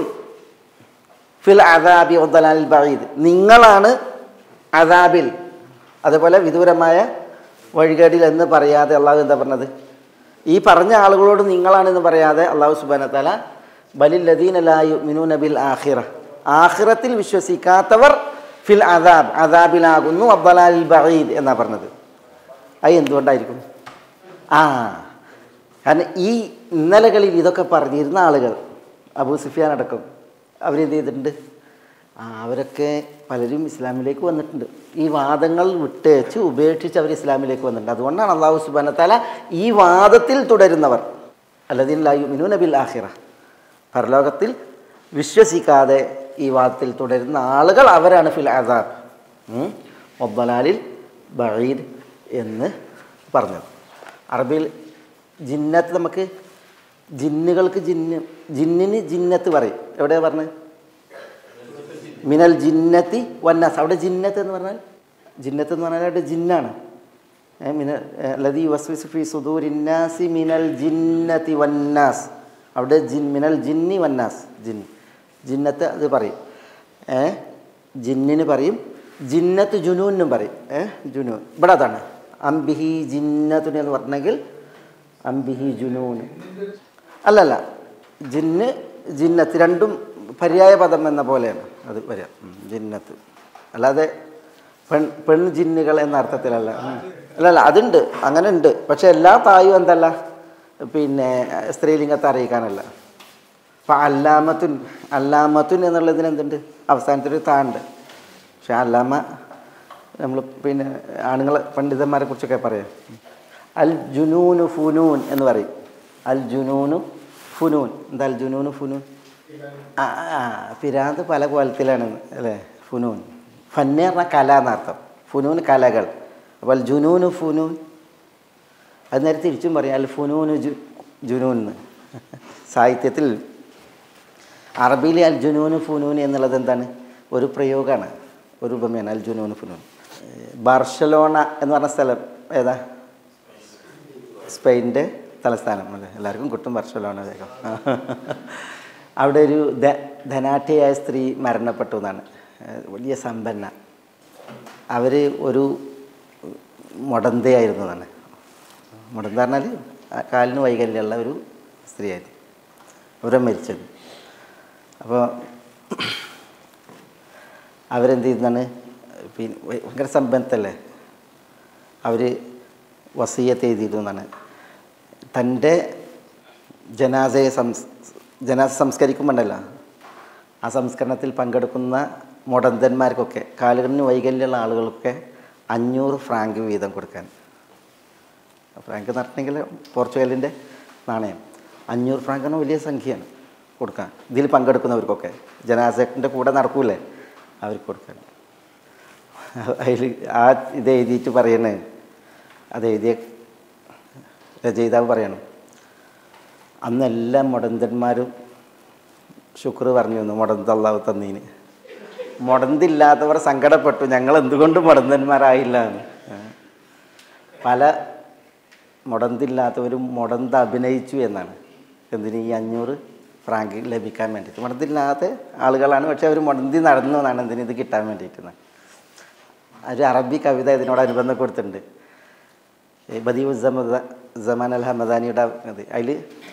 ഫിൽ അദാബി ഒദ്ദലാലിൽ ബഈദ് നിങ്ങളാണ് അദാബിൽ അതുപോലെ വിദൂരമായ വഴികേടിൽ എന്ന് പറയാതെ അള്ളാഹു എന്താ പറഞ്ഞത് ഈ പറഞ്ഞ ആളുകളോട് നിങ്ങളാണെന്ന് പറയാതെ അള്ളാഹു സുബാന തല ബലില്ലദീൻ അലായു മിനൂന ബിൽ ആഖിറ ആഖിറത്തിൽ വിശ്വസിക്കാത്തവർ ഫിൽ അദാബ് അദാബിലാകുന്നു അബ്ദലാലിൽ ബഈദ് എന്നാ പറഞ്ഞത് അത് എന്തുകൊണ്ടായിരിക്കും ആ കാരണം ഈ ഇന്നലകളിൽ ഇതൊക്കെ പറഞ്ഞിരുന്ന ആളുകൾ അബൂ സുഫിയാൻ അടക്കം അവരെന്ത് ചെയ്തിട്ടുണ്ട് ആ അവരൊക്കെ പലരും ഇസ്ലാമിലേക്ക് വന്നിട്ടുണ്ട് ഈ വാദങ്ങൾ വിട്ടേച്ച് ഉപേക്ഷിച്ച് അവർ ഇസ്ലാമിലേക്ക് വന്നിട്ടുണ്ട് അതുകൊണ്ടാണ് അള്ളാഹു സുബാന താല ഈ വാദത്തിൽ തുടരുന്നവർ അല്ലദീൻ ലായു മിനു നബിൽ ആഹിറ പരലോകത്തിൽ വിശ്വസിക്കാതെ ഈ വാദത്തിൽ തുടരുന്ന ആളുകൾ അവരാണ് ഫിൽ അദാബ് ഒബ്ബലാലിൽ ബഴീദ് എന്ന് പറഞ്ഞത് അറബിയിൽ ജിന്നത്ത് നമുക്ക് ജിന്നുകൾക്ക് ജിന്ന് ജിന്നിന് ജിന്നത്ത് പറയും എവിടെയാ പറഞ്ഞത് മിനൽ ജിന്നത്തി വന്നാസ് അവിടെ ജിന്നത്ത് എന്ന് പറഞ്ഞാൽ ജിന്നത്ത് എന്ന് പറഞ്ഞാൽ അവിടെ ജിന്നാണ് ഏ, മിനൽ ഏ, ലദി വസ്വിസ് ഫി സുദൂരിന്നാസി മിനൽ ജിന്നത്തി വന്നാസ് അവിടെ ജിൻ മിനൽ ജിന്നി വന്നാസ് ജിൻ ജിന്നത്ത് അത് പറയും ഏ ജിന്നിന് പറയും ജിന്നത്ത് ജുനൂനും പറയും ഏ ജുനൂൻ ഇവിടെ അതാണ് അംബിഹി ജിന്നത്തുന് എന്ന് പറഞ്ഞെങ്കിൽ അംബിഹി ജുനൂന് അല്ലല്ല ജിന്ന് ജിന്നത്ത് രണ്ടും പര്യായ പദം എന്ന പോലെയാണ് അത് വരിക ഉം, ജിന്നത്ത് അല്ലാതെ പെൺ പെൺ ജിന്നുകൾ എന്ന അർത്ഥത്തിലല്ല ഉം. അല്ലല്ല അതുണ്ട് അങ്ങനെ ഉണ്ട് പക്ഷെ എല്ലാ തായും എന്തല്ല പിന്നെ സ്ത്രീലിംഗത്തെ അറിയിക്കാനല്ല അപ്പം അല്ലാമത്തുൻ അല്ലാമത്തുൻ എന്നുള്ളതിന് എന്തുണ്ട് അവസാനത്തൊരു താണ്ട് പക്ഷെ അല്ലാമ നമ്മൾ പിന്നെ ആണുങ്ങളെ പണ്ഡിതന്മാരെ കുറിച്ചൊക്കെ പറയാം അൽ ജുനൂനു ഫുനൂൻ എന്ന് പറയും അൽ ജുനൂനു ഫുനൂൻ എന്താ അൽ ജുനൂനു ഫുനൂൻ ആ ആ പിരാന്ത് പല കോലത്തിലാണ് അല്ലേ ഫുനൂൻ ഫന്നെ പറഞ്ഞാൽ കല എന്നർത്ഥം ഫുനൂൻ കലകൾ അപ്പോൾ അൽ ജുനൂനു ഫുനൂൻ അത് നേരെ തിരിച്ചും പറയും അൽ ഫുനൂനു ജു ജുനൂൻ എന്ന് സാഹിത്യത്തിൽ അറബിയിലെ അൽ ജുനൂനു ഫുനൂൻ എന്നുള്ളത് എന്താണ് ഒരു പ്രയോഗമാണ് ഒരു ഉപമയാണ് അൽ ജുനൂനു ഫുനൂൻ ഏഹ് ബാർഷലോണ എന്ന് പറഞ്ഞ സ്ഥലം ഏതാ സ്പെയിൻ്റെ തലസ്ഥാനം അല്ലേ എല്ലാവർക്കും കിട്ടും ബാർഷലോണ വേഗം അവിടെ ഒരു ധ ധനാഠ്യയായ സ്ത്രീ മരണപ്പെട്ടു എന്നാണ് ഏഹ് വലിയ സമ്പന്ന അവർ ഒരു മുടന്തയായിരുന്നു എന്നാണ് മുടന്ത പറഞ്ഞാൽ ആ കാലിന് വൈകല്യമുള്ള ഒരു സ്ത്രീയായിരുന്നു അവരെ മരിച്ചത് അപ്പോൾ അവരെന്ത് ചെയ്യുന്നതാണ് പിന്നെ ഭയങ്കര സമ്പന്നത്തല്ലേ അവർ വസീയത്ത് എഴുതിയിരുന്നു എന്നാണ് തൻ്റെ ജനാസയെ സംസ് ജനാസ സംസ്കരിക്കുമ്പോണ്ടല്ലോ ആ സംസ്കരണത്തിൽ പങ്കെടുക്കുന്ന മുടന്തന്മാർക്കൊക്കെ കാലുകളിന് വൈകല്യമുള്ള ആളുകൾക്ക് അഞ്ഞൂറ് ഫ്രാങ്ക് വീതം കൊടുക്കാൻ ഫ്രാങ്ക് എന്ന് പറഞ്ഞിട്ടുണ്ടെങ്കിൽ പോർച്ചുഗലിൻ്റെ നാണയം അഞ്ഞൂറ് ഫ്രാങ്ക് എന്ന വലിയ സംഖ്യയാണ് കൊടുക്കാൻ ഇതിൽ പങ്കെടുക്കുന്നവർക്കൊക്കെ ജനാസത്തിൻ്റെ കൂടെ നടക്കൂലേ അവർക്ക് കൊടുക്കാൻ അതിൽ ആ ഇത് എഴുതിയിട്ട് പറയണേ അത് എഴുതിയ രചയിതാവ് പറയണം അന്നെല്ലാം മുടന്തന്മാരും ശുക്ർ പറഞ്ഞു തന്നു മുടന്ത് അള്ളാഹു തന്നീന് മുടന്തില്ലാത്തവർ സങ്കടപ്പെട്ടു ഞങ്ങൾ എന്തുകൊണ്ട് മുടന്തന്മാരായില്ല എന്ന് ഏ. പല മുടന്തില്ലാത്തവരും മുടന്ത് അഭിനയിച്ചു എന്നാണ് എന്തിന് ഈ അഞ്ഞൂറ് ഫ്രാങ്ക് ലഭിക്കാൻ വേണ്ടിയിട്ട് മുടന്തില്ലാത്ത ആളുകളാണ് പക്ഷെ അവർ മുടന്തി നടന്നു എന്നാണ് എന്തിന് ഇത് കിട്ടാൻ വേണ്ടിയിട്ട് ഒരു അറബി കവിത ഇതിനോട് അനുബന്ധം കൊടുത്തിട്ടുണ്ട് ബദീഉ ജമാൻ അൽ ഹമദാനിയുടെ ഇത് അതിൽ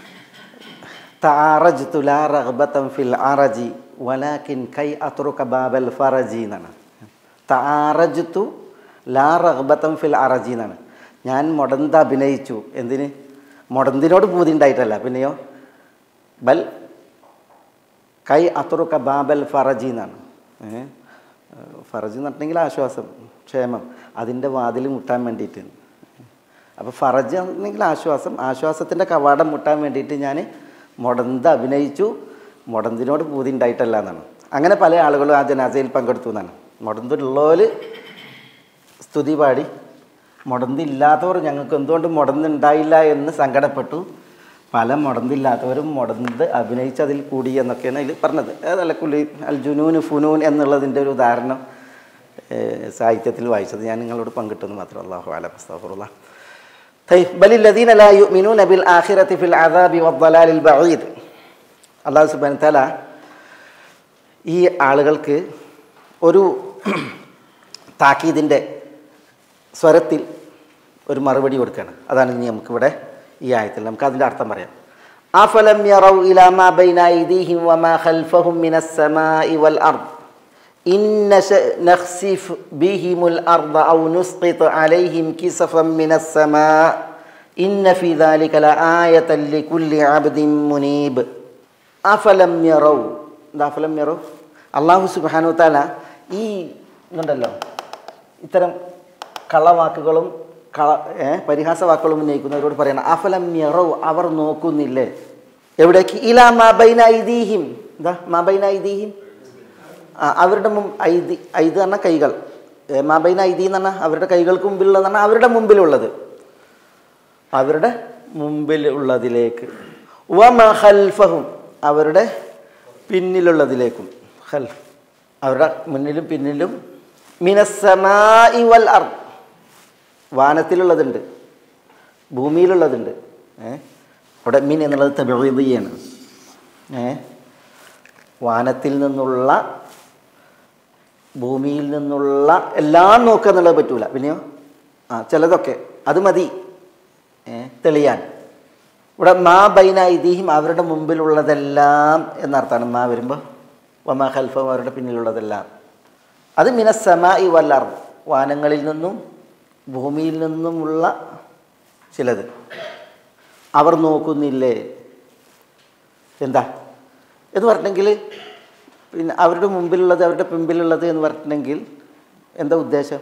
താറജ്തു ലാ റഗ്ബതൻ ഫിൽ അറജി വലാകിൻ കൈ അത്റുക ബാബൽ ഫറജി എന്നാണ് താറജ്തു ലാ റഗ്ബതൻ ഫിൽ അറജി എന്നാണ് ഞാൻ മുടന്ത് അഭിനയിച്ചു എന്തിന് മുടന്തിനോട് പൂതി ഉണ്ടായിട്ടല്ല പിന്നെയോ ബൽ കൈ അത്റുക ബാബൽ ഫറജി എന്നാണ് ഏ? ഫറജ് എന്ന് പറഞ്ഞിട്ടുണ്ടെങ്കിൽ ആശ്വാസം ക്ഷേമം അതിൻ്റെ വാതിൽ മുട്ടാൻ വേണ്ടിയിട്ട് അപ്പോൾ ഫറജ് എന്നെങ്കിൽ ആശ്വാസം ആശ്വാസത്തിൻ്റെ കവാടം മുട്ടാൻ വേണ്ടിയിട്ട് ഞാൻ മുടന്ത് അഭിനയിച്ചു മുടന്തിനോട് പൂതി ഉണ്ടായിട്ടല്ല എന്നാണ് അങ്ങനെ പല ആളുകളും ആ ജനാസയിൽ പങ്കെടുത്തു എന്നാണ് മുടന്തുള്ളവർ സ്തുതി പാടി മുടന്തില്ലാത്തവർ ഞങ്ങൾക്ക് എന്തുകൊണ്ട് മുടന്തുണ്ടായില്ല എന്ന് സങ്കടപ്പെട്ടു പല മുടന്തില്ലാത്തവരും മുടന്ത് അഭിനയിച്ച് അതിൽ കൂടി എന്നൊക്കെയാണ് അതിൽ പറഞ്ഞത് അതല്ല കുലി അൽ ജുനൂൻ ഫുനൂൻ എന്നുള്ളതിൻ്റെ ഒരു ഉദാഹരണം ഏഹ്, സാഹിത്യത്തിൽ വായിച്ചത് ഞാൻ നിങ്ങളോട് പങ്കിട്ടെന്ന് മാത്രം അള്ളാഹു അലം അസ്തഫറുള്ള ബൽ الذين لا يؤمنون بالآخرة في العذاب والضلال البعيد അള്ളാഹു സുബാൻ തല ഈ ആളുകൾക്ക് ഒരു താക്കീതിൻ്റെ സ്വരത്തിൽ ഒരു മറുപടി കൊടുക്കുകയാണ് അതാണ് ഇനി നമുക്കിവിടെ ഈ ആയത്തിൽ നമുക്ക് അതിൻ്റെ അർത്ഥം പറയാം അഫലം യറൗ ഇലാ മാ ബൈന ഐദീഹിം വമാ ഖൽഫഹും മിനസ് സമാഇ വൽ അർദ് ഇൻ നശ നഖ്സിഫ് ബിഹിമുൽ അർദ ഔ നുസ്ഖിത് അലൈഹിം കിസഫൻ മിനസ് സമാ ഇന്ന ഫീ ദാലിക ലആയതൻ ലികുല്ലി അബ്ദിൻ മുനീബ് അഫലം യറൗ എന്താ അഫലം യറൗ അള്ളാഹു സുബ്ഹാനഹു തആല ഈ ഇതുണ്ടല്ലോ ഇത്തരം കള്ളവാക്കുകളും കള ഏ, പരിഹാസ വാക്കുകളും ഉന്നയിക്കുന്നവരോട് പറയണം അഫലം യറൗ അവർ നോക്കുന്നില്ലേ എവിടേക്ക് ഇലാ മാബൈന ഐദീഹിം എന്താ മാബൈന ഐദീഹിം ആ, അവരുടെ മുമ്പ് ഐതി ഐത് പറഞ്ഞാൽ കൈകൾ ഏ, മാബൈന ഐതി എന്ന് പറഞ്ഞാൽ അവരുടെ കൈകൾക്ക് മുമ്പിലുള്ളത് പറഞ്ഞാൽ അവരുടെ മുമ്പിലുള്ളത് അവരുടെ മുമ്പിലുള്ളതിലേക്ക് വമ ഖൽഫഹും അവരുടെ പിന്നിലുള്ളതിലേക്കും ഖൽഫ് അവരുടെ മുന്നിലും പിന്നിലും മിനസ്സമായി വൽ അർ വാനത്തിലുള്ളതുണ്ട് ഭൂമിയിലുള്ളതുണ്ട് ഏ അവിടെ മീൻ എന്നുള്ളത് തബീതിയാണ് ഏ വാനത്തിൽ നിന്നുള്ള ഭൂമിയിൽ നിന്നുള്ള എല്ലാം നോക്കുക എന്നുള്ളത് പറ്റൂല പിന്നെയോ ആ ചിലതൊക്കെ അത് മതി ഏ തെളിയാൻ ഇവിടെ മാ ബൈന ഐതിഹ്യം അവരുടെ മുമ്പിലുള്ളതെല്ലാം എന്നർത്ഥമാണ് മാ വരുമ്പോൾ വമാ ഖൽഫം അവരുടെ പിന്നിലുള്ളതെല്ലാം അത് മിനസ്സമായി വല്ലർ വാനങ്ങളിൽ നിന്നും ഭൂമിയിൽ നിന്നുമുള്ള ചിലത് അവർ നോക്കുന്നില്ലേ എന്താ എന്ന് പറഞ്ഞിട്ടുണ്ടെങ്കിൽ പിന്നെ അവരുടെ മുമ്പിലുള്ളത് അവരുടെ പിമ്പിലുള്ളത് എന്ന് പറഞ്ഞിട്ടുണ്ടെങ്കിൽ എന്താ ഉദ്ദേശം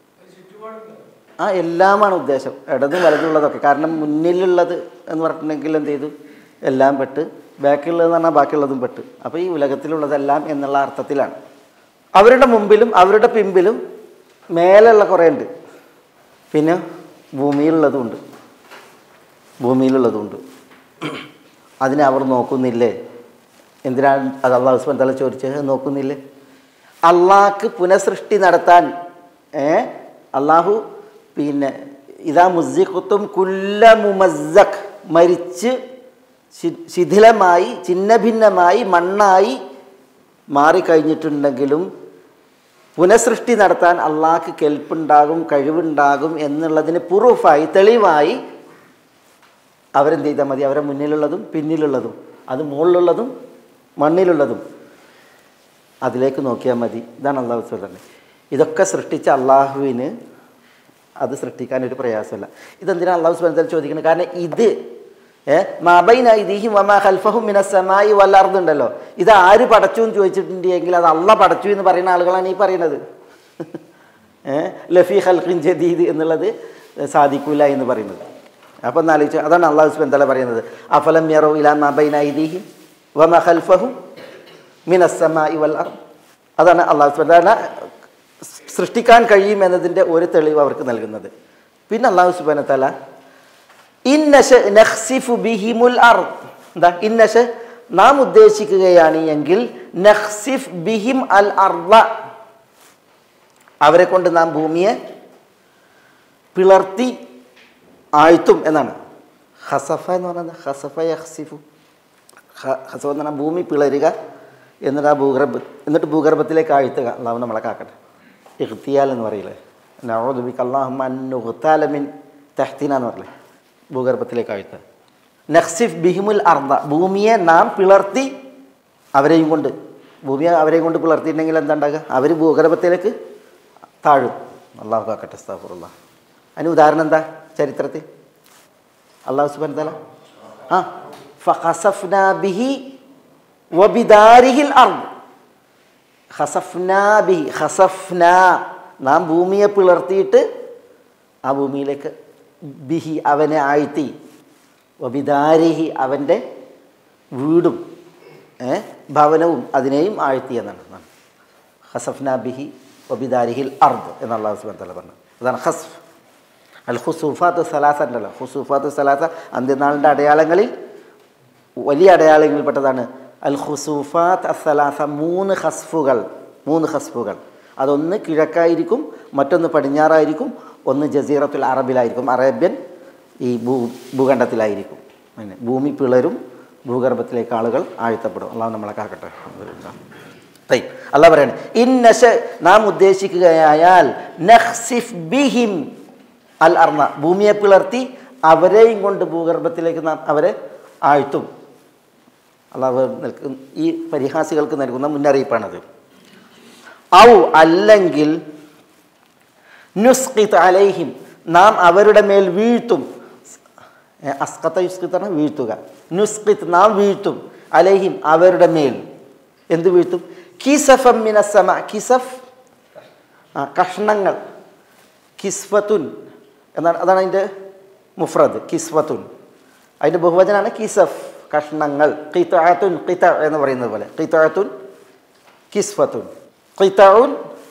ആ എല്ലാമാണ് ഉദ്ദേശം ഇടതും വലതുള്ളതൊക്കെ കാരണം മുന്നിലുള്ളത് എന്ന് പറഞ്ഞിട്ടുണ്ടെങ്കിൽ എന്ത് ചെയ്തു എല്ലാം പെട്ട് ബാക്കിയുള്ളതെന്ന് പറഞ്ഞാൽ ബാക്കിയുള്ളതും പെട്ട് അപ്പോൾ ഈ ഉലകത്തിലുള്ളതെല്ലാം എന്നുള്ള അർത്ഥത്തിലാണ് അവരുടെ മുമ്പിലും അവരുടെ പിമ്പിലും മേലുള്ള കുറേ ഉണ്ട് പിന്നെ ഭൂമിയിലുള്ളതുമുണ്ട് ഭൂമിയിലുള്ളതുമുണ്ട് അതിനെ അവർ നോക്കുന്നില്ലേ എന്തിനാണ് അത് അള്ളാഹു ഉസ്മാൻ തല ചോദിച്ചത് നോക്കുന്നില്ലേ അള്ളാഹ്ക്ക് പുനഃസൃഷ്ടി നടത്താൻ ഏ അള്ളാഹു പിന്നെ ഇതാ മുസിഖുത്തും കുല്ല മുമസ്സഖ് മരിച്ച് ശി- ശിഥിലമായി ചിന്നഭിന്നമായി മണ്ണായി മാറിക്കഴിഞ്ഞിട്ടുണ്ടെങ്കിലും പുനഃസൃഷ്ടി നടത്താൻ അള്ളാഹ്ക്ക് കെൽപ്പുണ്ടാകും കഴിവുണ്ടാകും എന്നുള്ളതിന് പ്രൂഫായി തെളിവായി അവരെന്ത് ചെയ്താൽ മതി അവരെ മുന്നിലുള്ളതും പിന്നിലുള്ളതും അത് മുകളിലുള്ളതും മണ്ണിലുള്ളതും അതിലേക്ക് നോക്കിയാൽ മതി ഇതാണ് അള്ളാഹു പറഞ്ഞത് ഇതൊക്കെ സൃഷ്ടിച്ച അള്ളാഹുവിന് അത് സൃഷ്ടിക്കാൻ ഒരു പ്രയാസമല്ല ഇതെന്തിനാണ് അള്ളാഹു സുബാൻ ചോദിക്കുന്നത് കാരണം ഇത് ഏ മാബൈന ഇദീഹിം വമാ ഖൽഫഹും മിനസ്സമായി വല്ലാർദ് ഉണ്ടല്ലോ ഇത് ആര് പടച്ചു എന്ന് ചോദിച്ചിട്ടുണ്ടെങ്കിൽ അത് അള്ള പടച്ചു എന്ന് പറയുന്ന ആളുകളാണ് ഈ പറയുന്നത് ഏ ലഫി ഖൽഖിൻ ജദീദ് എന്നുള്ളത് സാധിക്കൂല എന്ന് പറയുന്നത് അപ്പം ഒന്ന് ആലോചിച്ചു അതാണ് അള്ളാഹു സുബൻ തല പറയുന്നത് അഫലം യറോ ഇലാ മാബൈന ഇദീഹിം വമാ ഖൽഫഹും മിനസ്സമായി വല്ലാർദ് അതാണ് അള്ളാഹു സുബൻ തല സൃഷ്ടിക്കാൻ കഴിയും എന്നതിൻ്റെ ഒരു തെളിവ് അവർക്ക് നൽകുന്നത് പിന്നെ അള്ളാഹു സുബാന തല ഇന്നശ നഖ്സിഫു ബിഹിമുൽ അർ എന്താ ഇന്നശ നാം ഉദ്ദേശിക്കുകയാണ് എങ്കിൽ നഖ്സിഫ് ബിഹിം അൽ അർവ അവരെ കൊണ്ട് നാം ഭൂമിയെ പിളർത്തി ആഴ്ത്തും എന്നാണ് ഹസഫ എന്ന് പറയുന്നത് ഹസഫ യഹ്സിഫു ഹ- ഹസഫ എന്ന് പറഞ്ഞാൽ ഭൂമി പിളരുക എന്നിട്ട് ആ ഭൂഗർഭ എന്നിട്ട് ഭൂഗർഭത്തിലേക്ക് ആഴ്ത്തുക അള്ളാഹു നമ്മളെ കാക്കട്ടെ ഇഖ്തിയാൽ എന്ന് പറയില്ലേ നവദുബിക്ക് അള്ളാഹുമിൻ തെഹ്തീന എന്ന് പറയില്ലേ ഭൂഗർഭത്തിലേക്ക് ആഴ്ത്തുക നഖ്സിഫ് ബിഹിമുൽ അർദ ഭൂമിയെ നാം പിളർത്തി അവരെയും കൊണ്ട് ഭൂമിയെ അവരെയും കൊണ്ട് പിളർത്തിയിട്ടുണ്ടെങ്കിൽ എന്താ ഉണ്ടാകുക അവർ ഭൂഗർഭത്തിലേക്ക് താഴും അള്ളാഹു കാക്കട്ടെ സ്താഫുറുള്ള അതിന് ഉദാഹരണം എന്താ ചരിത്രത്തിൽ അള്ളാഹു സുബാൻ തല ആ ഫഖസഫ്നാ ബിഹി വബിദാരിഹിൽ അർദ് ഖസഫ്നാ ബിഹി ഖസഫ്നാ നാം ഭൂമിയെ പിളർത്തിയിട്ട് ആ ഭൂമിയിലേക്ക് ബിഹി അവനെ ആഴ്ത്തി വബിദാരിഹി അവൻ്റെ വീടും ഏ, ഭവനവും അതിനെയും ആഴ്ത്തി എന്നാണ് ഹസഫ്ന ബിഹി വബിദാരിഹിൽ അർദ് എന്ന് അള്ളാഹു സുബാൻ തല പറഞ്ഞു അതാണ് ഹസ്ഫ് അൽ ഹുസൂഫാത്ത് സലാസ ഉണ്ടല്ലോ ഹുസൂഫാത്ത് സലാസ അന്ത്യനാളിൻ്റെ അടയാളങ്ങളിൽ വലിയ അടയാളങ്ങളിൽപ്പെട്ടതാണ് അൽ ഹുസൂഫാത്ത് അസലാസ മൂന്ന് ഹസ്ഫുകൾ മൂന്ന് ഹസ്ഫുകൾ അതൊന്ന് കിഴക്കായിരിക്കും മറ്റൊന്ന് പടിഞ്ഞാറായിരിക്കും ഒന്ന് ജസീറത്തുൽ അറബിലായിരിക്കും അറേബ്യൻ ഈ ഭൂ ഭൂഖണ്ഡത്തിലായിരിക്കും പിന്നെ ഭൂമി പിളരും ഭൂഗർഭത്തിലേക്ക് ആളുകൾ ആഴ്ത്തപ്പെടും അള്ളാഹു നമ്മളെ കാക്കട്ടെ അൽഹംദുലില്ലാ. തയ്യ്. അള്ളാഹ് പറയാണ് ഇന്നശ നാം ഉദ്ദേശിക്കുകയായാൽ നഖ്സിഫ് ബിഹിം അൽ അർണ ഭൂമിയെ പിളർത്തി അവരെയും കൊണ്ട് ഭൂഗർഭത്തിലേക്ക് നാം അവരെ ആഴ്ത്തും അള്ളാഹ് നൽകുന്ന ഈ പരിഹാസികൾക്ക് നൽകുന്ന മുന്നറിയിപ്പാണത് ഔ അല്ലെങ്കിൽ നുസ്കിത്ത് അലൈഹിം നാം അവരുടെ മേൽ വീഴ്ത്തും ഏ, അസ്കത്ത യുസ്കിത്ത് പറഞ്ഞാൽ വീഴ്ത്തുക നുസ്കിത്ത് നാം വീഴ്ത്തും അലൈഹിം അവരുടെ മേൽ എന്ത് വീഴ്ത്തും കിസഫം മിനസമ കിസഫ് ആ കഷ്ണങ്ങൾ കിസ്വത്തുൻ എന്നാണ് അതാണ് അതിൻ്റെ മുഫ്രദ് കിസ്വത്തുൻ അതിൻ്റെ ബഹുവചനാണ് കിസഫ് കഷ്ണങ്ങൾ കിതാത്തുൻ കിത എന്ന് പറയുന്നത് പോലെ കിതാത്തുൻ കിസ്വത്തുൻ കിതഉൻ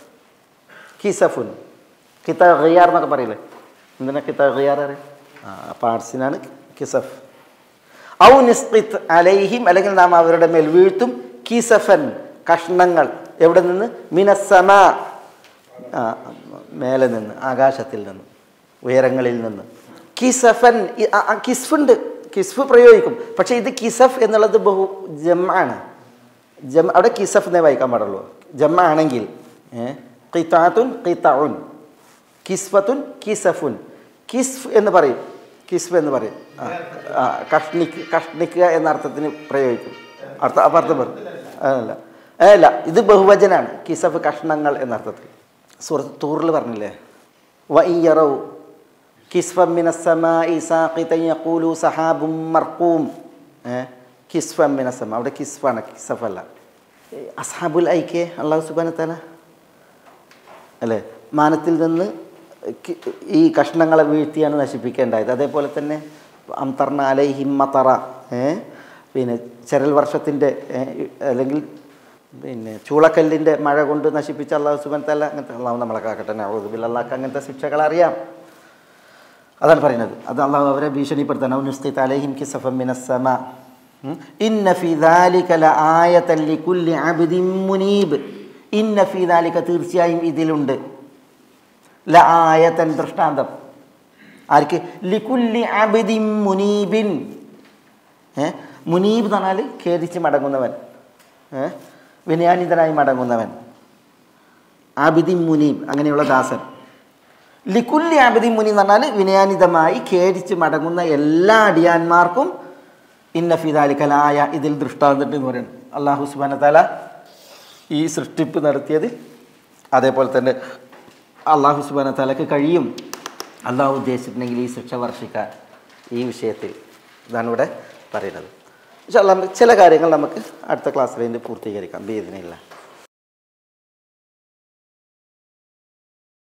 കിസഫുൻ കിത ഖിയാർ എന്നൊക്കെ പറയില്ലേ എന്തിനാ കിത ഖിയാർ അറിയാം ആ പാർട്സിനാണ് കിസഫ് ഔ നിസ്കിത്ത് അലൈഹിം അല്ലെങ്കിൽ നാം അവരുടെ മേൽ വീഴ്ത്തും കിസഫൻ കഷ്ണങ്ങൾ എവിടെ നിന്ന് മിനസമ ആ, മേലെ നിന്ന് ആകാശത്തിൽ നിന്ന് ഉയരങ്ങളിൽ നിന്ന് കിസഫൻ ഇ- ആ, ആ, കിസ്ഫുണ്ട് കിസ്ഫ് പ്രയോഗിക്കും പക്ഷേ ഇത് കിസഫ് എന്നുള്ളത് ബഹു ജമാണ് ജം അവിടെ കിസഫ് എന്നേ വായിക്കാൻ പാടുള്ളൂ ജമ്മ ആണെങ്കിൽ കിത്താത്തുൻ കിത്തഉൻ കിസ്ഫത്തുൻ കിസഫുൻ കിസ്ഫ് എന്ന് പറയും കിസ്ഫ് എന്ന് പറയും ആ, ആ, കഷ്ണിക്ക് കഷ്ണിക്കുക എന്ന അർത്ഥത്തിന് പ്രയോഗിക്കും അർത്ഥം അപ്പം അർത്ഥം പറയും അതല്ല ഏ, അല്ല ഇത് ബഹുവചനാണ് കിസഫ് കഷ്ണങ്ങൾ എന്ന അർത്ഥത്തിൽ സുഹൃത്ത് തൂറിൽ പറഞ്ഞില്ലേ വയ്യറൗ കിസ്ഫം മിനസ്സമായി സാഖിതൻ യഖൂലു സഹാബും മർക്കൂം ഏ കിസ്ഫം മിനസ്സമ അവിടെ കിസ്ഫാണ് കിസഫല്ല ഏ, അസ്ഹാബുൽ ഐക്കെ അള്ളാഹു സുബാന തല അല്ലേ മാനത്തിൽ നിന്ന് കി- ഈ കഷ്ണങ്ങളെ വീഴ്ത്തിയാണ് നശിപ്പിക്കേണ്ടായത് അതേപോലെ തന്നെ അംതർണ അലൈ ഹിമ്മത്തറ ഏ പിന്നെ ചരൽ വർഷത്തിൻ്റെ അല്ലെങ്കിൽ പിന്നെ ചൂളക്കല്ലിൻ്റെ മഴ കൊണ്ട് നശിപ്പിച്ച അള്ളാഹു സുബൻ തല അങ്ങനത്തെ അള്ളാഹു നമ്മളെ കാക്കട്ടെ നവദുബിൽ അള്ളാഹ്ക്ക് അങ്ങനത്തെ ശിക്ഷകൾ അറിയാം അതാണ് പറയുന്നത് അത് അള്ളാഹു അവരെ ഭീഷണിപ്പെടുത്താണ് നുസ്തിത്ത് അലൈഹിം കിസഫം മിനസ്സമ ഉം. ഇന്ന ഫി ദാലിക ലആയതൻ ലികുല്ലി അബ്ദിൻ മുനീബ് ഇന്ന ഫി ദാലിക തീർച്ചയായും ഇതിലുണ്ട് ലആയതൻ ദൃഷ്ടാന്തം ആർക്ക് ലികുല്ലി അബ്ദിൻ മുനീബിൻ ഏ മുനീബ് എന്ന് പറഞ്ഞാൽ ഖേദിച്ച് മടങ്ങുന്നവൻ ഏ വിനയാനിതനായി മടങ്ങുന്നവൻ ആബിദിൻ മുനീബ് അങ്ങനെയുള്ള ദാസൻ ലിക്കുല്ലി ആബിദി മുനി എന്ന് പറഞ്ഞാൽ വിനയാനിതമായി ഖേദിച്ച് മടങ്ങുന്ന എല്ലാ അടിയാന്മാർക്കും ഇന്ന ഫിദാലി കലായ ഇതിൽ ദൃഷ്ടാന്തമുണ്ട് എന്ന് പറയുന്നത് അള്ളാഹു സുബാന താല ഈ സൃഷ്ടിപ്പ് നടത്തിയത് അതേപോലെ തന്നെ അള്ളാഹു സുബാന താലക്ക് കഴിയും അള്ളാഹു ഉദ്ദേശിച്ചിട്ടുണ്ടെങ്കിൽ ഈ ശിക്ഷ വർഷിക്കാൻ ഈ വിഷയത്തിൽ ഇതാണ് ഇവിടെ പറയുന്നത് പക്ഷേ ചില കാര്യങ്ങൾ നമുക്ക് അടുത്ത ക്ലാസ്സിൽ ഇതിൻ്റെ പൂർത്തീകരിക്കാം ബീദിനില്ല